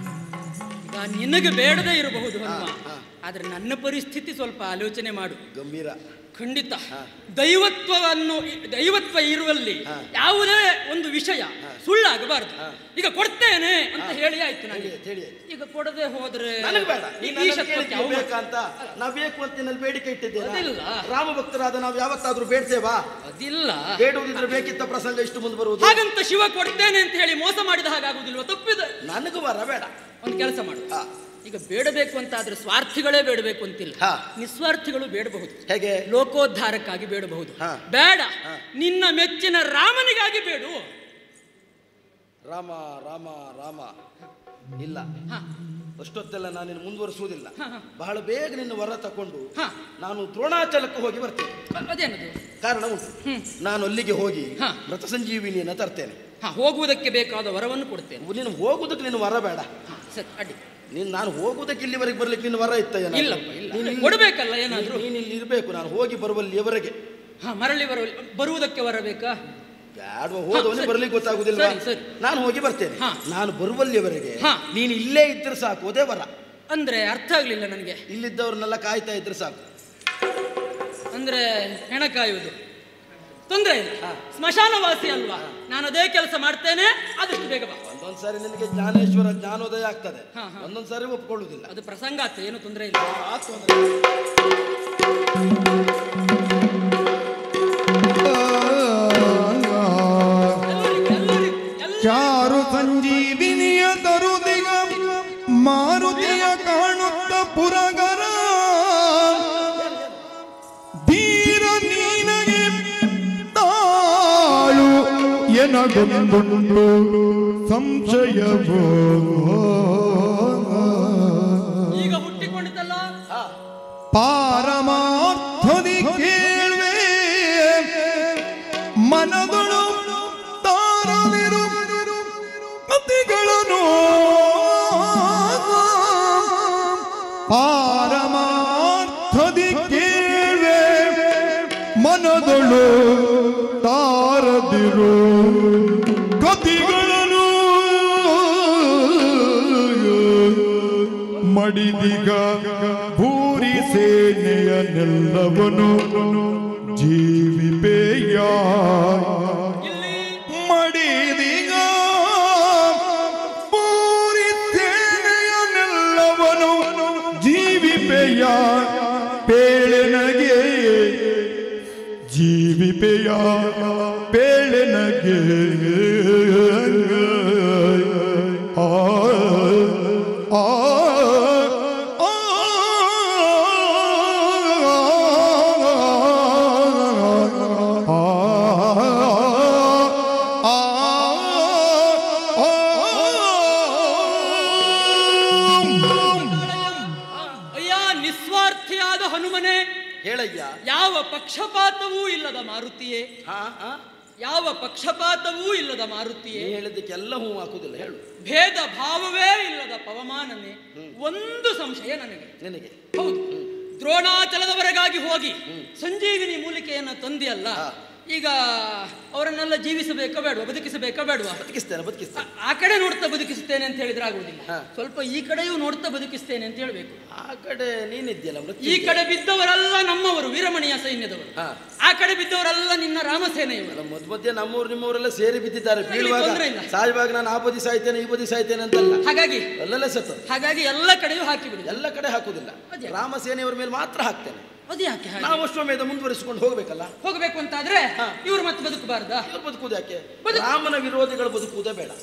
ಈಗ ನಿನಗೆ ಬೇಡದೇ ಇರಬಹುದು ಹನುಮ ಹಾ. ಆದ್ರೆ ನನ್ನ ಪರಿಸ್ಥಿತಿ ಸ್ವಲ್ಪ ಆಲೋಚನೆ ಮಾಡು ಗಂಭೀರ ಖಂಡಿತ ದೈವತ್ವವನ್ನು ದೈವತ್ವ ಇರುವಲ್ಲಿ ಹಾ. ಯಾವುದೇ ಒಂದು ವಿಷಯ ಸುಳ್ಳಾಗಬಾರದು ಈಗ ಕೊಡ್ತೇನೆ ಅಂತ ಹೇಳಿ ಆಯ್ತು ನನಗೆ ಹೇಳಿ ಹೇಳಿ ಈಗ ಕೊಡದೆ ಹೋದ್ರೆ ನನಗೆ ಬೇಡ ಈ- ನೀನ್ ಈ ನನ್ನ ಶತ್ರುಕ್ಕೆ ಕೇಳಿದ್ದು ಅವಮಾನ. ಬೇಕಾ ಅಂತ ನಾವ್ ಬೇಕು ಅಂತ ನಿನ್ನಲ್ಲಿ ಬೇಡಿಕೆ ಇಟ್ಟಿದ್ದೇನೆ ಅದಿಲ್ಲ. ರಾಮ ಭಕ್ತರಾದ ನಾವು ಯಾವತ್ತಾದ್ರೂ ಬೇಡ್ತೇವಾ ಅದಿಲ್ಲ ಬೇಡುವುದಿದ್ರೆ ಬೇಕಿತ್ತ ಪ್ರಸಂಗ ಇಷ್ಟು ಮುಂದೆ ಬರುವುದು ಹಾಗಂತ ಶಿವ ಕೊಡ್ತೇನೆ ಅಂತ ಹೇಳಿ ಮೋಸ ಮಾಡಿದ ಹಾಗಾಗುದಿಲ್ವ ತಪ್ಪಿದೆ ನನಗೂ ವರ ಬೇಡ ಒಂದು ಕೆಲಸ ಮಾಡು ಹಾ. ಈಗ ಬೇಡಬೇಕು ಅಂತ ಆದ್ರೆ ಸ್ವಾರ್ಥಿಗಳೇ ಬೇಡಬೇಕು ಅಂತಿಲ್ಲ ಹಾ. ನಿಸ್ವಾರ್ಥಿಗಳು ಬೇಡಬಹುದು ಹೇಗೆ ಲೋಕೋದ್ಧಾರಕ್ಕಾಗಿ ಬೇಡಬಹುದು ಹಾ. ಬೇಡ ಹಾ. ನಿನ್ನ ಮೆಚ್ಚಿನ ರಾಮನಿಗಾಗಿ ಬೇಡು ರಾಮ ರಾಮ ರಾಮ ಇಲ್ಲ ಹಾ. ಅಷ್ಟೊತ್ತೆಲ್ಲ ನಾನು ನಿನ್ನ ಮುಂದುವರಿಸುವುದಿಲ್ಲ ಹಾ, ಹಾ. ಬಹಳ ಬೇಗ ನಿನ್ನ ವರ ತಕೊಂಡು ಹಾ. ನಾನು ದ್ರೋಣಾಚಲಕ್ಕೆ ಹೋಗಿ ಬರ್ತೇನೆ ಅ- ಅದೇನದು ಕಾರಣ ಉಂಟು ಹ್ಮ್. ನಾನು ಅಲ್ಲಿಗೆ ಹೋಗಿ ಹಾ. ಮೃತ ಸಂಜೀವಿನಿಯನ್ನ ತರ್ತೇನೆ ಹಾ ಹೋಗುವುದಕ್ಕೆ ಬೇಕಾದ ವರವನ್ನು ಕೊಡ್ತೇನೆ ನೀನು ಹೋಗುದಕ್ಕೆ ನೀನು ವರ ಬೇಡ ಹಾ, ಸರಿ ಅಡ್ಡಿ ನೀನ್ ನಾನು ಹೋಗುವುದಕ್ಕೆ ಇಲ್ಲಿವರೆಗೆ ಬರ್ಲಿಕ್ಕೆ ನಿನ್ನ ವರ ಇತ್ತ ಏನಾದ್ರು? ಇಲ್ಲಪ್ಪ ಇಲ್ಲ ನೀನ್ ಇಲ್ಲಿ- ಕೊಡ್ಬೇಕಲ್ಲ ಏನಾದ್ರು ನೀನ್ ಇಲ್ಲಿ ಇರ್ಬೇಕು ನಾನು ಹೋಗಿ ಬರುವಲ್ಲಿಯವರೆಗೆ ಹಾ ಮರಳಿ ಬರುವ ಬರುವುದಕ್ಕೆ ಬರಬೇಕಾ ಬ್ಯಾಡ್ವ ಹೋದವನೇ ಸರಿ. ಬರ್ಲಿಕ್ಕೆ ಗೊತ್ತಾಗುದಿಲ್ಲ ಸರಿ, ಸರಿ. ನಾನು ಹೋಗಿ ಬರ್ತೇನೆ ಹಾ. ನಾನು ಬರುವಲ್ಲಿಯವರೆಗೆ ಹಾ. ನೀನು ಇಲ್ಲೇ ಇದ್ರೆ ಸಾಕು ಅದೇ ವರ ಅಂದ್ರೆ ಅರ್ಥ ಆಗ್ಲಿಲ್ಲ ನನಗೆ ಇಲ್ಲಿದ್ದವ್ರನ್ನೆಲ್ಲ ಕಾಯ್ತಾ ಇದ್ರೆ ಸಾಕು ಅಂದ್ರೆ ಹೆಣ ಕಾಯುವುದು ತೊಂದ್ರೆ ಇಲ್ಲ ಸ್ಮಶಾನವಾಸಿ ಅಲ್ವಾ ನಾನು ಅದೇ ಕೆಲಸ ಮಾಡ್ತೇನೆ ಆದಷ್ಟು ಬೇಗ ಬಾ ಒಂದೊಂದ್ ಸಾರಿ ನಿನಗೆ ಜ್ಞಾನೇಶ್ವರ ಜ್ಞಾನೋದಯ ಆಗ್ತದೆ ಹಾ, ಹಾ. ಒಂದೊಂದ್ ಸಾರಿ ಒಪ್ಕೊಳ್ಳುದಿಲ್ಲ ಅದು ಪ್ರಸಂಗ ಆತ ಏನು ತೊಂದರೆ ಇಲ್ಲ ಆ ತೊಂದ್ರೆ. ಎಲ್ಲರಿಗೂ ಎಲ್ಲರಿಗೂ ಎಲ್ಲ ಚಾರು ಸಂಜೀವಿನಿಯ ತರುದಿಗ ಮಾರುತಿಯ ಕಾಣುತ್ತ ಪುರಗರ ಧೀರ ನೀನಗೆ ತಾಳು ಎನಗೊಂದುಂಟು ಸಂಶಯವೋ ಈಗ ಹುಟ್ಟಿಕೊಂಡಿದ್ದಲ್ಲ ಪಾರಮಾರ್ಥದಿ ಕೇಳುವೆ ಮನದೊಳು ತಾರಲಿರು ಕತಿಗಳನ್ನು ಪಾರಮಾರ್ಥದಿ ಕೇಳುವೆ ಮನದೊಳು ತಾರದಿರು ಕತಿಗಳನ್ನು ಮಡಿದಿಗ ಭೂರಿ ಸೇನೆಯನ್ನೆಲ್ಲವನು ಜೀವಿಪೇಯ ಇಲ್ಲಿ ಮಡಿದಿಗ ಭೂರಿ ಸೇನೆಯನ್ನೆಲ್ಲವನು ಜೀವಿಪೇಯ ಪೇಳೆನಗೆ ಜೀವಿಪೇಯ ಪೇಳೆನಗೆ ಆ ಆ ಆ ಅಯ್ಯ ನಿಸ್ವಾರ್ಥಿಯಾದ ಹನುಮನೆ ಹೇಳಯ್ಯ ಯಾವ ಪಕ್ಷಪಾತವೂ ಇಲ್ಲದ ಮಾರುತಿಯೇ ಹಾ ಹಾ ಯಾವ ಪಕ್ಷಪಾತವೂ ಇಲ್ಲದ ಮಾರುತಿಯೇ ನೀ ಹೇಳಿದ್ದಕ್ಕೆಲ್ಲ ಹೂ ಹಾಕುದಿಲ್ಲ ಹೇಳು ಭೇದ ಭಾವವೇ ಇಲ್ಲದ ಪವಮಾನನೇ ಒಂದು ಸಂಶಯ ನನಗೆ ನಿನಗೆ ಹೌದು ದ್ರೋಣಾಚಲದವರೆಗಾಗಿ ಹೋಗಿ ಸಂಜೀವಿನಿ ಮೂಲಿಕೆಯನ್ನ ತಂದಿಯಲ್ಲ ಹಾ. ಈಗ ಅವರನ್ನೆಲ್ಲ ಜೀವಿಸಬೇಕಾ ಬೇಡವಾ ಬದುಕಿಸಬೇಕಾ ಬೇಡವಾ ಬದುಕಿಸ್ತೇನೆ ಬದುಕಿಸ್ತೇನೆ ಆ ಕಡೆ ನೋಡ್ತಾ ಬದುಕಿಸ್ತೇನೆ ಅಂತ ಹೇಳಿದ್ರೆ ಆಗುದಿಲ್ಲ ಹಾ. ಸ್ವಲ್ಪ ಈ ಕಡೆಯೂ ನೋಡ್ತಾ ಬದುಕಿಸ್ತೇನೆ ಅಂತ ಹೇಳ್ಬೇಕು ಆ ಕಡೆ ನೀನಿದ್ಯಲ್ಲ ಈ ಮೃತ್ಯು ಕಡೆ ಬಿದ್ದವರೆಲ್ಲ ನಮ್ಮವರು ವೀರಮಣಿಯ ಸೈನ್ಯದವರು ಹಾ. ಆ ಕಡೆ ಬಿದ್ದವರೆಲ್ಲ ನಿನ್ನ ರಾಮಸೇನೆಯವರು ಮಧ್ಯ ಮಧ್ಯೆ ನಮ್ಮೂರು ನಿಮ್ಮವರೆಲ್ಲ ಸೇರಿ ಬಿದ್ದಿದ್ದಾರೆ ಬೀಳುವಾಗ ತೊಂದ್ರೆ ಇಲ್ಲ. ಸಾಯುವಾಗ ನಾನು ಆ ಬದಿ ಸಾಯ್ತೇನೆ ಈ ಬದಿ ಸಾಯ್ತೇನೆ ಅಂತಲ್ಲ ಹಾಗಾಗಿ ಅಲ್ಲೆಲ್ಲ ಸತ್ತು ಹಾಗಾಗಿ ಎಲ್ಲ ಕಡೆಯೂ ಹಾಕಿ ಬಿಡುದು ಎಲ್ಲ ಕಡೆ ಹಾಕುದಿಲ್ಲ ಅದೇ. ರಾಮಸೇನೆಯವರ ಮೇಲೆ ಮಾತ್ರ ಹಾಕ್ತೇನೆ ಅದು ಯಾಕೆ ಹಾಗೆ? ನಾವು ಅಶ್ವಮೇಧ ಮುಂದುವರಿಸಿಕೊಂಡು ಹೋಗ್ಬೇಕಲ್ಲ ಹೋಗ್ಬೇಕು ಅಂತಾದ್ರೆ ಹಾ. ಇವ್ರು ಮತ್ತೆ ಬದುಕಬಾರ್ದಾ ಇವ್ರು ಬದುಕುವುದು ಯಾಕೆ ಬದುಕು- ರಾಮನ ವಿರೋಧಿಗಳು ಬದುಕುವುದೇ ಬೇಡ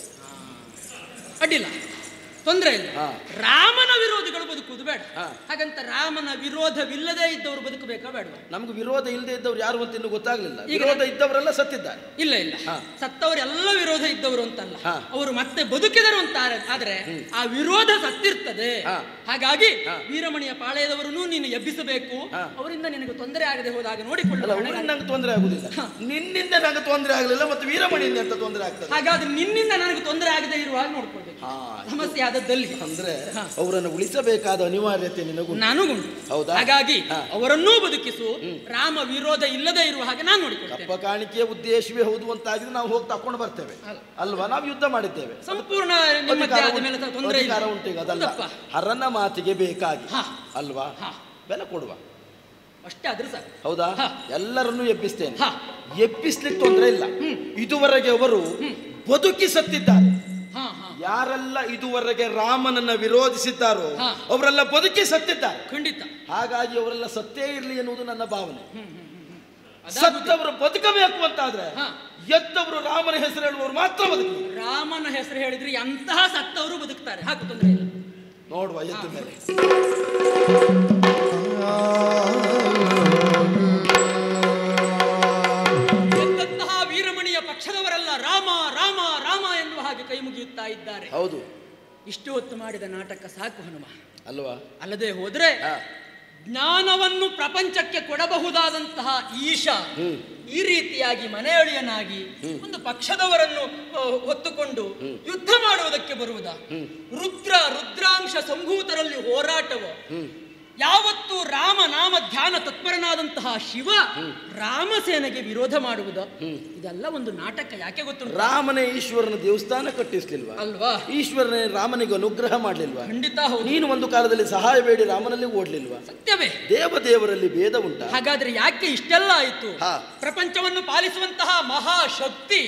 ಅಡ್ಡಿಲ್ಲ ತೊಂದ್ರೆ ಇಲ್ಲ ಹಾ. ರಾಮನ ವಿರೋಧಿಗಳು ಬದುಕುವುದು ಬೇಡ ಹಾ. ಹಾಗಂತ ರಾಮನ ವಿರೋಧವಿಲ್ಲದೆ ಇದ್ದವರು ಬದುಕಬೇಕಾ ಬೇಡ ನಮ್ಗೆ ವಿರೋಧ ಇಲ್ಲದೆ ಇದ್ದವ್ರು ಯಾರು ಅಂತ ಇನ್ನೂ ಗೊತ್ತಾಗ್ಲಿಲ್ಲ ಈಗ ವಿರೋಧ ಇದ್ದವರೆಲ್ಲ ಸತ್ತಿದ್ದಾರೆ ಇಲ್ಲ ಇಲ್ಲ ಹಾ. ಸತ್ತವರೆಲ್ಲ ವಿರೋಧ ಇದ್ದವರು ಅಂತಲ್ಲ ಹಾ. ಅವರು ಮತ್ತೆ ಬದುಕಿದರು ಅಂತ ಆದ್ರೆ ಆ ವಿರೋಧ ಸತ್ತಿರ್ತದೆ ಹಾ. ಹಾಗಾಗಿ ಹಾ. ವೀರಮಣಿಯ ಪಾಳೆಯದವರನ್ನು ನೀನು ಎಬ್ಬಿಸಬೇಕು ಹಾ. ಅವರಿಂದ ನಿನಗೆ ತೊಂದರೆ ಆಗದೆ ಹೋದಾಗ ಅಲ್ಲ ನೋಡಿಕೊಳ್ಳ ಊರಿನ ನಂಗೆ ತೊಂದರೆ ಆಗುದಿಲ್ಲ ನಿನ್ನಿಂದ ನಂಗೆ ತೊಂದರೆ ಆಗಲಿಲ್ಲ ಮತ್ತೆ ವೀರಮಣಿಯಿಂದ ಅಂತ ತೊಂದರೆ ಆಗ್ತದೆ ಹಾಗಾದ್ರೆ ನಿನ್ನಿಂದ ನನಗೆ ತೊಂದರೆ ಆಗದೆ ಇರುವಾಗ ನೋಡ್ಕೊಳ್ಬೇಕು ಹಾ. ಸಮಸ್ಯೆ ಆದದ್ದಲ್ಲಿ ಅಂದ್ರೆ ಹಾ. ಅವರನ್ನು ಉಳಿಸಬೇಕಾದ ಅನಿವಾರ್ಯತೆ ನಿನಗೂ ನನಗುಂಟು ಹೌದಾ? ಹಾಗಾಗಿ ಹಾ. ಅವರನ್ನೂ ಬದುಕಿಸು ರಾಮ ವಿರೋಧ ಇಲ್ಲದೆ ಇರುವ ಹಾಗೆ ನಾನು ನೋಡಿಕೊಳ್ತೇನೆ ಕಪ್ಪ ಕಾಣಿಕೆಯ ಉದ್ದೇಶವೇ ಹೌದು ಅಂತಾಗಿದ್ರೆ ನಾವು ಹೋಗಿ ತಕೊಂಡು ಬರ್ತೇವೆ ಅಲ್ಲ. ಅಲ್ವಾ ನಾವು ಯುದ್ಧ ಮಾಡಿದ್ದೇವೆ ಸಂಪೂರ್ಣ ನಿಮ್ಮದೇ ಅಧಿಕಾರ ಆದ ಮೇಲೆ ಉಂಟು- ತೊಂದರೆ ಇಲ್ಲ ಅಧಿಕಾರ ಉಂಟು ಈಗ ಅದಲ್ಲ ಹೌದಪ್ಪ. ಹರನ ಮಾತಿಗೆ ಬೇಕಾಗಿ ಹಾ. ಅಲ್ವಾ ಹಾ. ಬೆಲೆ ಕೊಡುವ ಅಷ್ಟೇ ಆದ್ರೆ ಸಾಕು ಹೌದಾ ಹಾ. ಎಲ್ಲರನ್ನೂ ಎಬ್ಬಿಸ್ತೇನೆ ಹಾ. ಎಬ್ಬಿಸ್ಲಿಕ್ಕೆ ತೊಂದರೆ ಇಲ್ಲ ಇದುವರೆಗೆ ಅವರು ಬದುಕಿ ಸತ್ತಿದ್ದಾರೆ ಹಾ ಹಾ ಯಾರೆಲ್ಲ ಇದುವರೆಗೆ ರಾಮನನ್ನ ವಿರೋಧಿಸಿದ್ದಾರೋ ಹಾ. ಅವರೆಲ್ಲ ಬದುಕಿ ಸತ್ತಿದ್ದಾರೆ ಖಂಡಿತ ಹಾಗಾಗಿ ಅವರೆಲ್ಲ ಸತ್ತೇ ಇರಲಿ ಎನ್ನುವುದು ನನ್ನ ಭಾವನೆ ಅದಾಗುದು. ಸತ್ತವರು ಬದುಕಬೇಕು ಅಂತಾದ್ರೆ ಹಾ. ಎದ್ದವರು ರಾಮನ ಹೆಸರು ಹೇಳುವವರು ಮಾತ್ರ ಬದುಕು ರಾಮನ ಹೆಸರು ಹೇಳಿದ್ರೆ ಎಂತಹ ಸತ್ತವರು ಬದುಕ್ತಾರೆ ಹಾಕು ತೊಂದರೆ ಇಲ್ಲ ನೋಡುವ ಎದ್ದ ಮೇಲೆ ಎಂತಹ ವೀರಮಣಿಯ ಪಕ್ಷದವರೆಲ್ಲ ರಾಮ ರಾಮ ರಾಮ ಎನ್ನುವ ಹಾಗೆ ಕೈ ಮುಗಿಯುತ್ತಾ ಇದ್ದಾರೆ ಹೌದು ಇಷ್ಟು ಹೊತ್ತು ಮಾಡಿದ ನಾಟಕ ಸಾಕು ಹನುಮ ಅಲ್ವಾ ಅಲ್ಲದೆ ಹೋದ್ರೆ ಹಾ. ಜ್ಞಾನವನ್ನು ಪ್ರಪಂಚಕ್ಕೆ ಕೊಡಬಹುದಾದಂತಹ ಈಶ ಈ ರೀತಿಯಾಗಿ ಮನೆಯೊಳಿಯನಾಗಿ ಒಂದು ಪಕ್ಷದವರನ್ನು ಆ, ಹೊತ್ತುಕೊಂಡು ಯುದ್ಧ ಮಾಡುವುದಕ್ಕೆ ಬರುವುದ ರುದ್ರ ರುದ್ರಾಂಶ ಸಂಭೂತರಲ್ಲಿ ಹೋರಾಟವ ಯಾವತ್ತು ರಾಮ ನಾಮ ಧ್ಯಾನ ತತ್ಪರನಾದಂತಹ ಶಿವ ರಾಮಸೇನೆಗೆ ವಿರೋಧ ಮಾಡುವುದ ಇದೆಲ್ಲ ಒಂದು ನಾಟಕ ಯಾಕೆ ಗೊತ್ತುಂಟು ರಾಮನೇ ಈಶ್ವರನ ದೇವಸ್ಥಾನ ಕಟ್ಟಿಸ್ಲಿಲ್ವಾ ಅಲ್ವಾ ಈಶ್ವರನೇ ರಾಮನಿಗೆ ಅನುಗ್ರಹ ಮಾಡ್ಲಿಲ್ವಾ ಖಂಡಿತ ಹೌದು ನೀನು ಒಂದು ಕಾಲದಲ್ಲಿ ಸಹಾಯ ಬೇಡಿ ರಾಮನಲ್ಲಿ ಓಡ್ಲಿಲ್ವಾ ಸತ್ಯವೇ ದೇವ ದೇವರಲ್ಲಿ ಭೇದ ಉಂಟಾ ಹಾಗಾದ್ರೆ ಯಾಕೆ ಇಷ್ಟೆಲ್ಲ ಆಯಿತು ಹಾ. ಪ್ರಪಂಚವನ್ನು ಪಾಲಿಸುವಂತಹ ಮಹಾಶಕ್ತಿ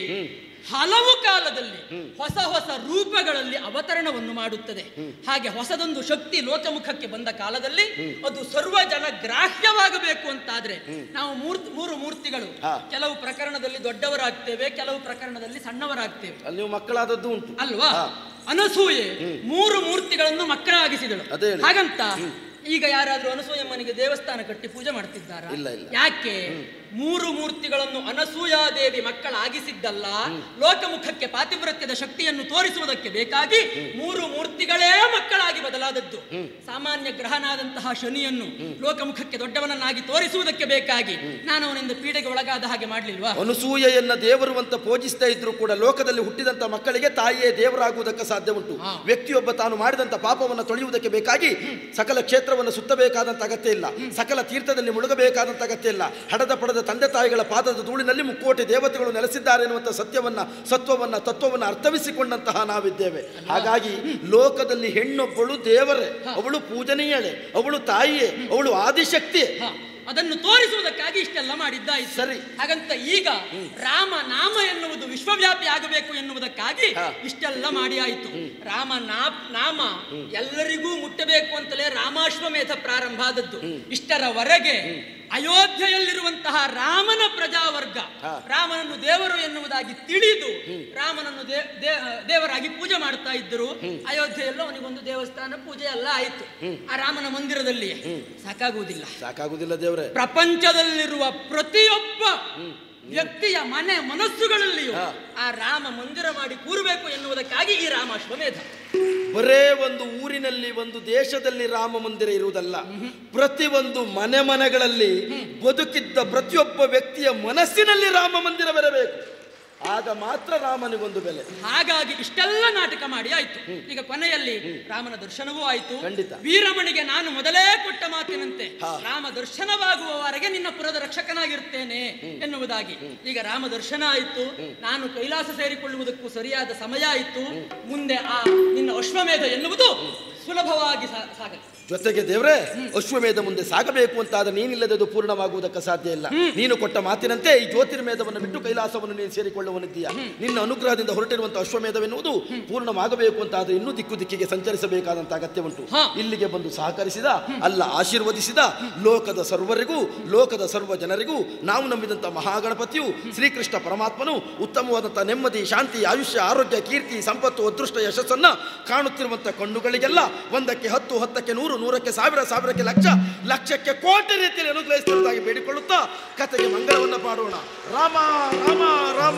ಹಲವು ಕಾಲದಲ್ಲಿ ಹೊಸ ಹೊಸ ರೂಪಗಳಲ್ಲಿ ಅವತರಣವನ್ನು ಮಾಡುತ್ತದೆ ಹಾಗೆ ಹೊಸದೊಂದು ಶಕ್ತಿ ಲೋಕಮುಖಕ್ಕೆ ಬಂದ ಕಾಲದಲ್ಲಿ ಅದು ಸರ್ವ ಜನ ಗ್ರಾಹ್ಯವಾಗಬೇಕು ಅಂತಾದ್ರೆ ನಾವು ಮೂರ್ತಿ ಮೂರು ಮೂರ್ತಿಗಳು ಹಾ. ಕೆಲವು ಪ್ರಕರಣದಲ್ಲಿ ದೊಡ್ಡವರಾಗ್ತೇವೆ ಕೆಲವು ಪ್ರಕರಣದಲ್ಲಿ ಸಣ್ಣವರಾಗ್ತೇವೆ ಅಲ್ಲಿ ನೀವು ಮಕ್ಕಳಾದದ್ದು ಉಂಟು ಅಲ್ವಾ ಹಾ. ಅನಸೂಯೆ ಮೂರು ಮೂರ್ತಿಗಳನ್ನು ಮಕ್ಕಳಾಗಿಸಿದಳು ಅದೇ ಹೇಳಿ. ಹಾಗಂತ ಈಗ ಯಾರಾದ್ರೂ ಅನಸೂಯಮ್ಮನಿಗೆ ದೇವಸ್ಥಾನ ಕಟ್ಟಿ ಪೂಜೆ ಮಾಡ್ತಿದ್ದಾರಾ ಇಲ್ಲ, ಇಲ್ಲ. ಯಾಕೆ ಮೂರು ಮೂರ್ತಿಗಳನ್ನು ಅನಸೂಯಾದೇವಿ ಮಕ್ಕಳಾಗಿಸಿದ್ದಲ್ಲ ಲೋಕಮುಖಕ್ಕೆ ಪಾತಿವ್ರತ್ಯದ ಶಕ್ತಿಯನ್ನು ತೋರಿಸುವುದಕ್ಕೆ ಬೇಕಾಗಿ ಮೂರು ಮೂರ್ತಿಗಳೇ ಮಕ್ಕಳಾಗಿ ಬದಲಾದದ್ದು ಸಾಮಾನ್ಯ ಗ್ರಹನಾದಂತಹ ಶನಿಯನ್ನು ಲೋಕಮುಖಕ್ಕೆ ದೊಡ್ಡವನನ್ನಾಗಿ ತೋರಿಸುವುದಕ್ಕೆ ಬೇಕಾಗಿ ನಾನು ಅವನಿಂದ ಪೀಡೆಗೆ ಒಳಗಾದ ಹಾಗೆ ಮಾಡ್ಲಿಲ್ವಾ ಅನುಸೂಯೆಯನ್ನ ದೇವರು ಅಂತ ಪೂಜಿಸ್ತಾ ಇದ್ರು ಕೂಡ ಲೋಕದಲ್ಲಿ ಹುಟ್ಟಿದಂತ ಮಕ್ಕಳಿಗೆ ತಾಯಿಯೇ ದೇವರಾಗುವುದಕ್ಕೆ ಸಾಧ್ಯ ಉಂಟು ಹಾ. ವ್ಯಕ್ತಿಯೊಬ್ಬ ತಾನು ಮಾಡಿದಂತ ಪಾಪವನ್ನು ತೊಳೆಯುವುದಕ್ಕೆ ಬೇಕಾಗಿ ಸಕಲ ಕ್ಷೇತ್ರವನ್ನು ಸುತ್ತಬೇಕಾದಂತ ಅಗತ್ಯ ಇಲ್ಲ ಸಕಲ ತೀರ್ಥದಲ್ಲಿ ಮುಳುಗಬೇಕಾದಂತ ಅಗತ್ಯ ಇಲ್ಲ ಹಡದ ಪಡದ ತಂದೆ ತಾಯಿಗಳ ಪಾದದ ಧೂಳಿನಲ್ಲಿ ಮುಕ್ಕೋಟಿ ದೇವತೆಗಳು ನೆಲೆಸಿದ್ದಾರೆ ಎನ್ನುವಂತ ಸತ್ಯವನ್ನ ಸತ್ವವನ್ನ ತತ್ವವನ್ನ ಅರ್ಥವಿಸಿಕೊಂಡಂತಹ ನಾವಿದ್ದೇವೆ ಹಾಗಾಗಿ ಲೋಕದಲ್ಲಿ ಹೆಣ್ಣೊಬ್ಬಳು ದೇವರೇ ಅವಳು ಪೂಜನೀಯಳೆ ಅವಳು ತಾಯಿಯೇ ಅವಳು ಆದಿಶಕ್ತಿಯೇ ಹ, ಅದನ್ನು ತೋರಿಸುವುದಕ್ಕಾಗಿ ಇಷ್ಟೆಲ್ಲ ಮಾಡಿದ್ದಾಯಿತು ಸರಿ. ಹಾಗಂತ ಈಗ ರಾಮ ನಾಮ ಎನ್ನುವುದು ವಿಶ್ವವ್ಯಾಪಿ ಆಗಬೇಕು ಎನ್ನುವುದಕ್ಕಾಗಿ ಹ. ಇಷ್ಟೆಲ್ಲ ಮಾಡಿ ಆಯಿತು ರಾಮ ನಾ- ನಾಮ ಎಲ್ಲರಿಗೂ ಮುಟ್ಟಬೇಕು ಅಂತಲೇ ರಾಮಾಶ್ವಮೇಧ ಪ್ರಾರಂಭ ಆದದ್ದು ಇಷ್ಟರವರೆಗೆ ಅಯೋಧ್ಯೆಯಲ್ಲಿರುವಂತಹ ರಾಮನ ಪ್ರಜಾವರ್ಗ ಹ. ರಾಮನನ್ನು ದೇವರು ಎನ್ನುವುದಾಗಿ ತಿಳಿದು ರಾಮನನ್ನು ದೇ- ದೇ- ದೇವರಾಗಿ ಪೂಜೆ ಮಾಡ್ತಾ ಇದ್ದರು ಅಯೋಧ್ಯೆಯಲ್ಲೂ ಅವನಿಗೊಂದು ದೇವಸ್ಥಾನ ಪೂಜೆ ಎಲ್ಲ ಆಯಿತು ಆ ರಾಮನ ಮಂದಿರದಲ್ಲಿಯೇ ಸಾಕಾಗುವುದಿಲ್ಲ ಸಾಕಾಗುದಿಲ್ಲ ದೇವ್ರೆ ಪ್ರಪಂಚದಲ್ಲಿರುವ ಪ್ರತಿಯೊಬ್ಬ ವ್ಯಕ್ತಿಯ ಮನೆ ಮನಸ್ಸುಗಳಲ್ಲಿಯೂ ಹಾ. ಆ ರಾಮ ಮಂದಿರ ಮಾಡಿ ಕೂರಬೇಕು ಎನ್ನುವುದಕ್ಕಾಗಿ ಈ ರಾಮಾಶ್ವಮೇಧ ಬರೇ ಒಂದು ಊರಿನಲ್ಲಿ ಒಂದು ದೇಶದಲ್ಲಿ ರಾಮ ಮಂದಿರ ಇರುವುದಲ್ಲ ಪ್ರತಿ ಒಂದು ಮನೆ ಮನೆಗಳಲ್ಲಿ ಬದುಕಿದ್ದ ಪ್ರತಿಯೊಬ್ಬ ವ್ಯಕ್ತಿಯ ಮನಸ್ಸಿನಲ್ಲಿ ರಾಮ ಮಂದಿರ ಬರಬೇಕು ಆಗ ಮಾತ್ರ ರಾಮನಿಗೊಂದು ಬೆಲೆ ಹಾಗಾಗಿ ಇಷ್ಟೆಲ್ಲ ನಾಟಕ ಮಾಡಿ ಆಯ್ತು ಈಗ ಕೊನೆಯಲ್ಲಿ ರಾಮನ ದರ್ಶನವೂ ಆಯ್ತು ಖಂಡಿತ. ವೀರಮಣಿಗೆ ನಾನು ಮೊದಲೇ ಕೊಟ್ಟ ಮಾತಿನಂತೆ ಹಾ. ರಾಮ ದರ್ಶನವಾಗುವವರೆಗೆ ನಿನ್ನ ಪುರದ ರಕ್ಷಕನಾಗಿರ್ತೇನೆ ಎನ್ನುವುದಾಗಿ ಈಗ ರಾಮ ದರ್ಶನ ಆಯಿತು ನಾನು ಕೈಲಾಸ ಸೇರಿಕೊಳ್ಳುವುದಕ್ಕೂ ಸರಿಯಾದ ಸಮಯ ಆಯಿತು ಮುಂದೆ ಆ ನಿನ್ನ ಅಶ್ವಮೇಧ ಎನ್ನುವುದು ಸುಲಭವಾಗಿ ಸಾ- ಸಾಗಲಿ ಜೊತೆಗೆ ದೇವ್ರೆ ಅಶ್ವಮೇಧ ಮುಂದೆ ಸಾಗಬೇಕು ಅಂತಾದ್ರೆ ನೀನಿಲ್ಲದೆ ಅದು ಪೂರ್ಣವಾಗುವುದಕ್ಕೆ ಸಾಧ್ಯ ಇಲ್ಲ ನೀನು ಕೊಟ್ಟ ಮಾತಿನಂತೆ ಈ ಜ್ಯೋತಿರ್ಮೇಧವನ್ನು ಬಿಟ್ಟು ಕೈಲಾಸವನ್ನು ನೀನು ಸೇರಿಕೊಳ್ಳುವನಿದ್ದೀಯ ನಿನ್ನ ಅನುಗ್ರಹದಿಂದ ಹೊರಟಿರುವಂತಹ ಅಶ್ವಮೇಧವೆನ್ನುವುದು ಪೂರ್ಣವಾಗಬೇಕು ಅಂತಾದ್ರೆ ಇನ್ನೂ ದಿಕ್ಕು ದಿಕ್ಕಿಗೆ ಸಂಚರಿಸಬೇಕಾದಂತ ಅಗತ್ಯ ಉಂಟು ಹಾ. ಇಲ್ಲಿಗೆ ಬಂದು ಸಹಕರಿಸಿದ ಅಲ್ಲ ಆಶೀರ್ವದಿಸಿದ ಲೋಕದ ಸರ್ವರಿಗೂ ಲೋಕದ ಸರ್ವ ಜನರಿಗೂ ನಾವು ನಂಬಿದಂಥ ಮಹಾಗಣಪತಿಯು ಶ್ರೀಕೃಷ್ಣ ಪರಮಾತ್ಮನು ಉತ್ತಮವಾದಂಥ ನೆಮ್ಮದಿ ಶಾಂತಿ ಆಯುಷ್ಯ ಆರೋಗ್ಯ ಕೀರ್ತಿ ಸಂಪತ್ತು ಅದೃಷ್ಟ ಯಶಸ್ಸನ್ನ ಕಾಣುತ್ತಿರುವಂಥ ಕಣ್ಣುಗಳಿಗೆಲ್ಲ ಒಂದಕ್ಕೆ ಹತ್ತು ಹತ್ತಕ್ಕೆ ನೂರು ನೂರಕ್ಕೆ ಸಾವಿರ ಸಾವಿರಕ್ಕೆ ಲಕ್ಷ ಲಕ್ಷಕ್ಕೆ ಕೋಟಿ ರೀತಿಯಲ್ಲಿ ಅನುಗ್ರಹಿಸುವುದಾಗಿ ಬೇಡಿಕೊಳ್ಳುತ್ತಾ ಕತೆಗೆ ಮಂಗಳವನ್ನ ಪಾಡೋಣ ರಾಮ ರಾಮ ರಾಮ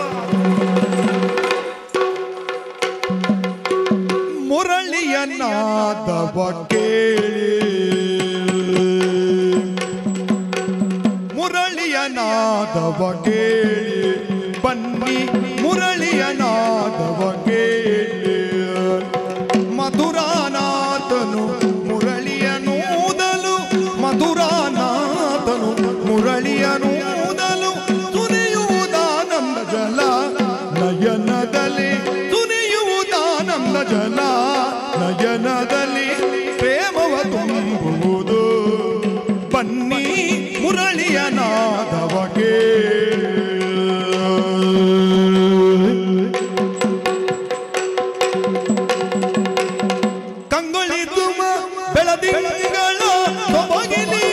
ಮುರಳಿಯ ನಾದವ ಕೇಳಿ ಮುರಳಿಯ ನಾದವ ಕೇಳಿ ಬನ್ನಿ ಮುರಳಿಯ ನಾದವ ಕೇಳಿ ಮಧುರಾನಾಥನು ಮುರಳಿಯ ನೂದಲು ಮಧುರಾನಾಥನು ಮುರಳಿಯ ನೂದಲು ಸುರಿಯುವುದಾನಂದ ಜಲ ನಯನದಲ್ಲಿ ಸುರಿಯುವುದಾನಂದ ಜಲ ನಯನದಲ್ಲಿ ಪ್ರೇಮವ ತುಂಬುವುದು ಬನ್ನಿ ಮುರಳಿಯ ನಾದವಗೆ ಕಂಗೊಳಿಸುವ ಬೆಳದಿಂಗಳ ಸೊಬಗಿಲಿ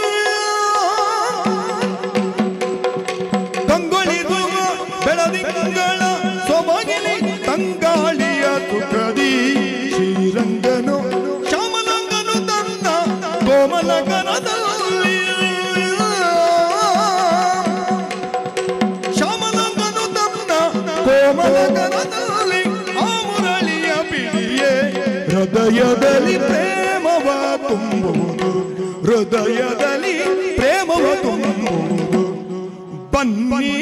ಕಂಗೊಳಿಸುವ ಬೆಳದಿಂಗಳ ಸೊಬಗಿಲಿ ತಂಗಾಳಿಯ ತುಕದಿ ಶ್ರೀರಂಗನು ಶ್ಯಾಮಲಂಗನು ತನ್ನ ಕೋಮಲಗನದಲ್ಲಿ ಶ್ಯಾಮಲಂಗನು ತನ್ನ ಕೋಮಲಗನದಲ್ಲಿ ಆ ಮುರಳಿಯ ಬಿಡಿಯೇ ಹೃದಯದಲ್ಲಿ ಪ್ರೇಮವ ತುಂಬುವುದು ಹೃದಯದಲ್ಲಿ ಪ್ರೇಮವ ತುಂಬುವುದು ಬನ್ನಿ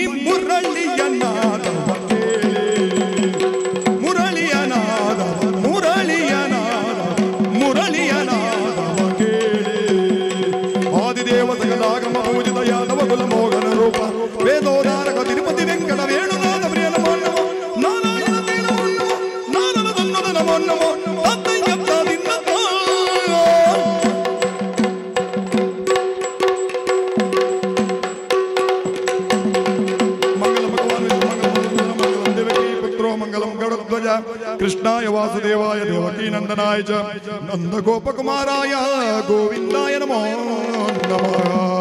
ಪರಮ ಪೂಜಿತ ಯಾದವ ಕುಲ ಮೋಹನ ರೂಪ ವೇದೋದಾರಕ ತಿರುಪತಿ ವೆಂಕಟ ವೇಣುನಾಥ ಪ್ರಿಯ ನಮೋ ನಮೋ ನಾರಾಯಣ ತೇ ನಮೋ ನಮೋ ನಾರದ ತನ್ನದ ನಮೋ ನಮೋ ಅತ್ತಯ್ಯಪ್ಪ ನಿನ್ನಪ್ಪ ಮಂಗಲ ಭಗವಾನ್ ವಿಷ್ಣು ಮಂಗಲ ಮಂಗಲಂ ದೇವಕಿ ಪುತ್ರೋ ಮಂಗಲಂ ಗರುಡಧ್ವಜ ಕೃಷ್ಣಾಯ ವಾಸುದೇವಾಯ ದೇವಕೀ ನಂದನಾಯ ಚ ನಂದ ಗೋಪಕುಮಾರಾಯ ಗೋವಿಂದಾಯ ನಮೋ ನಮಃ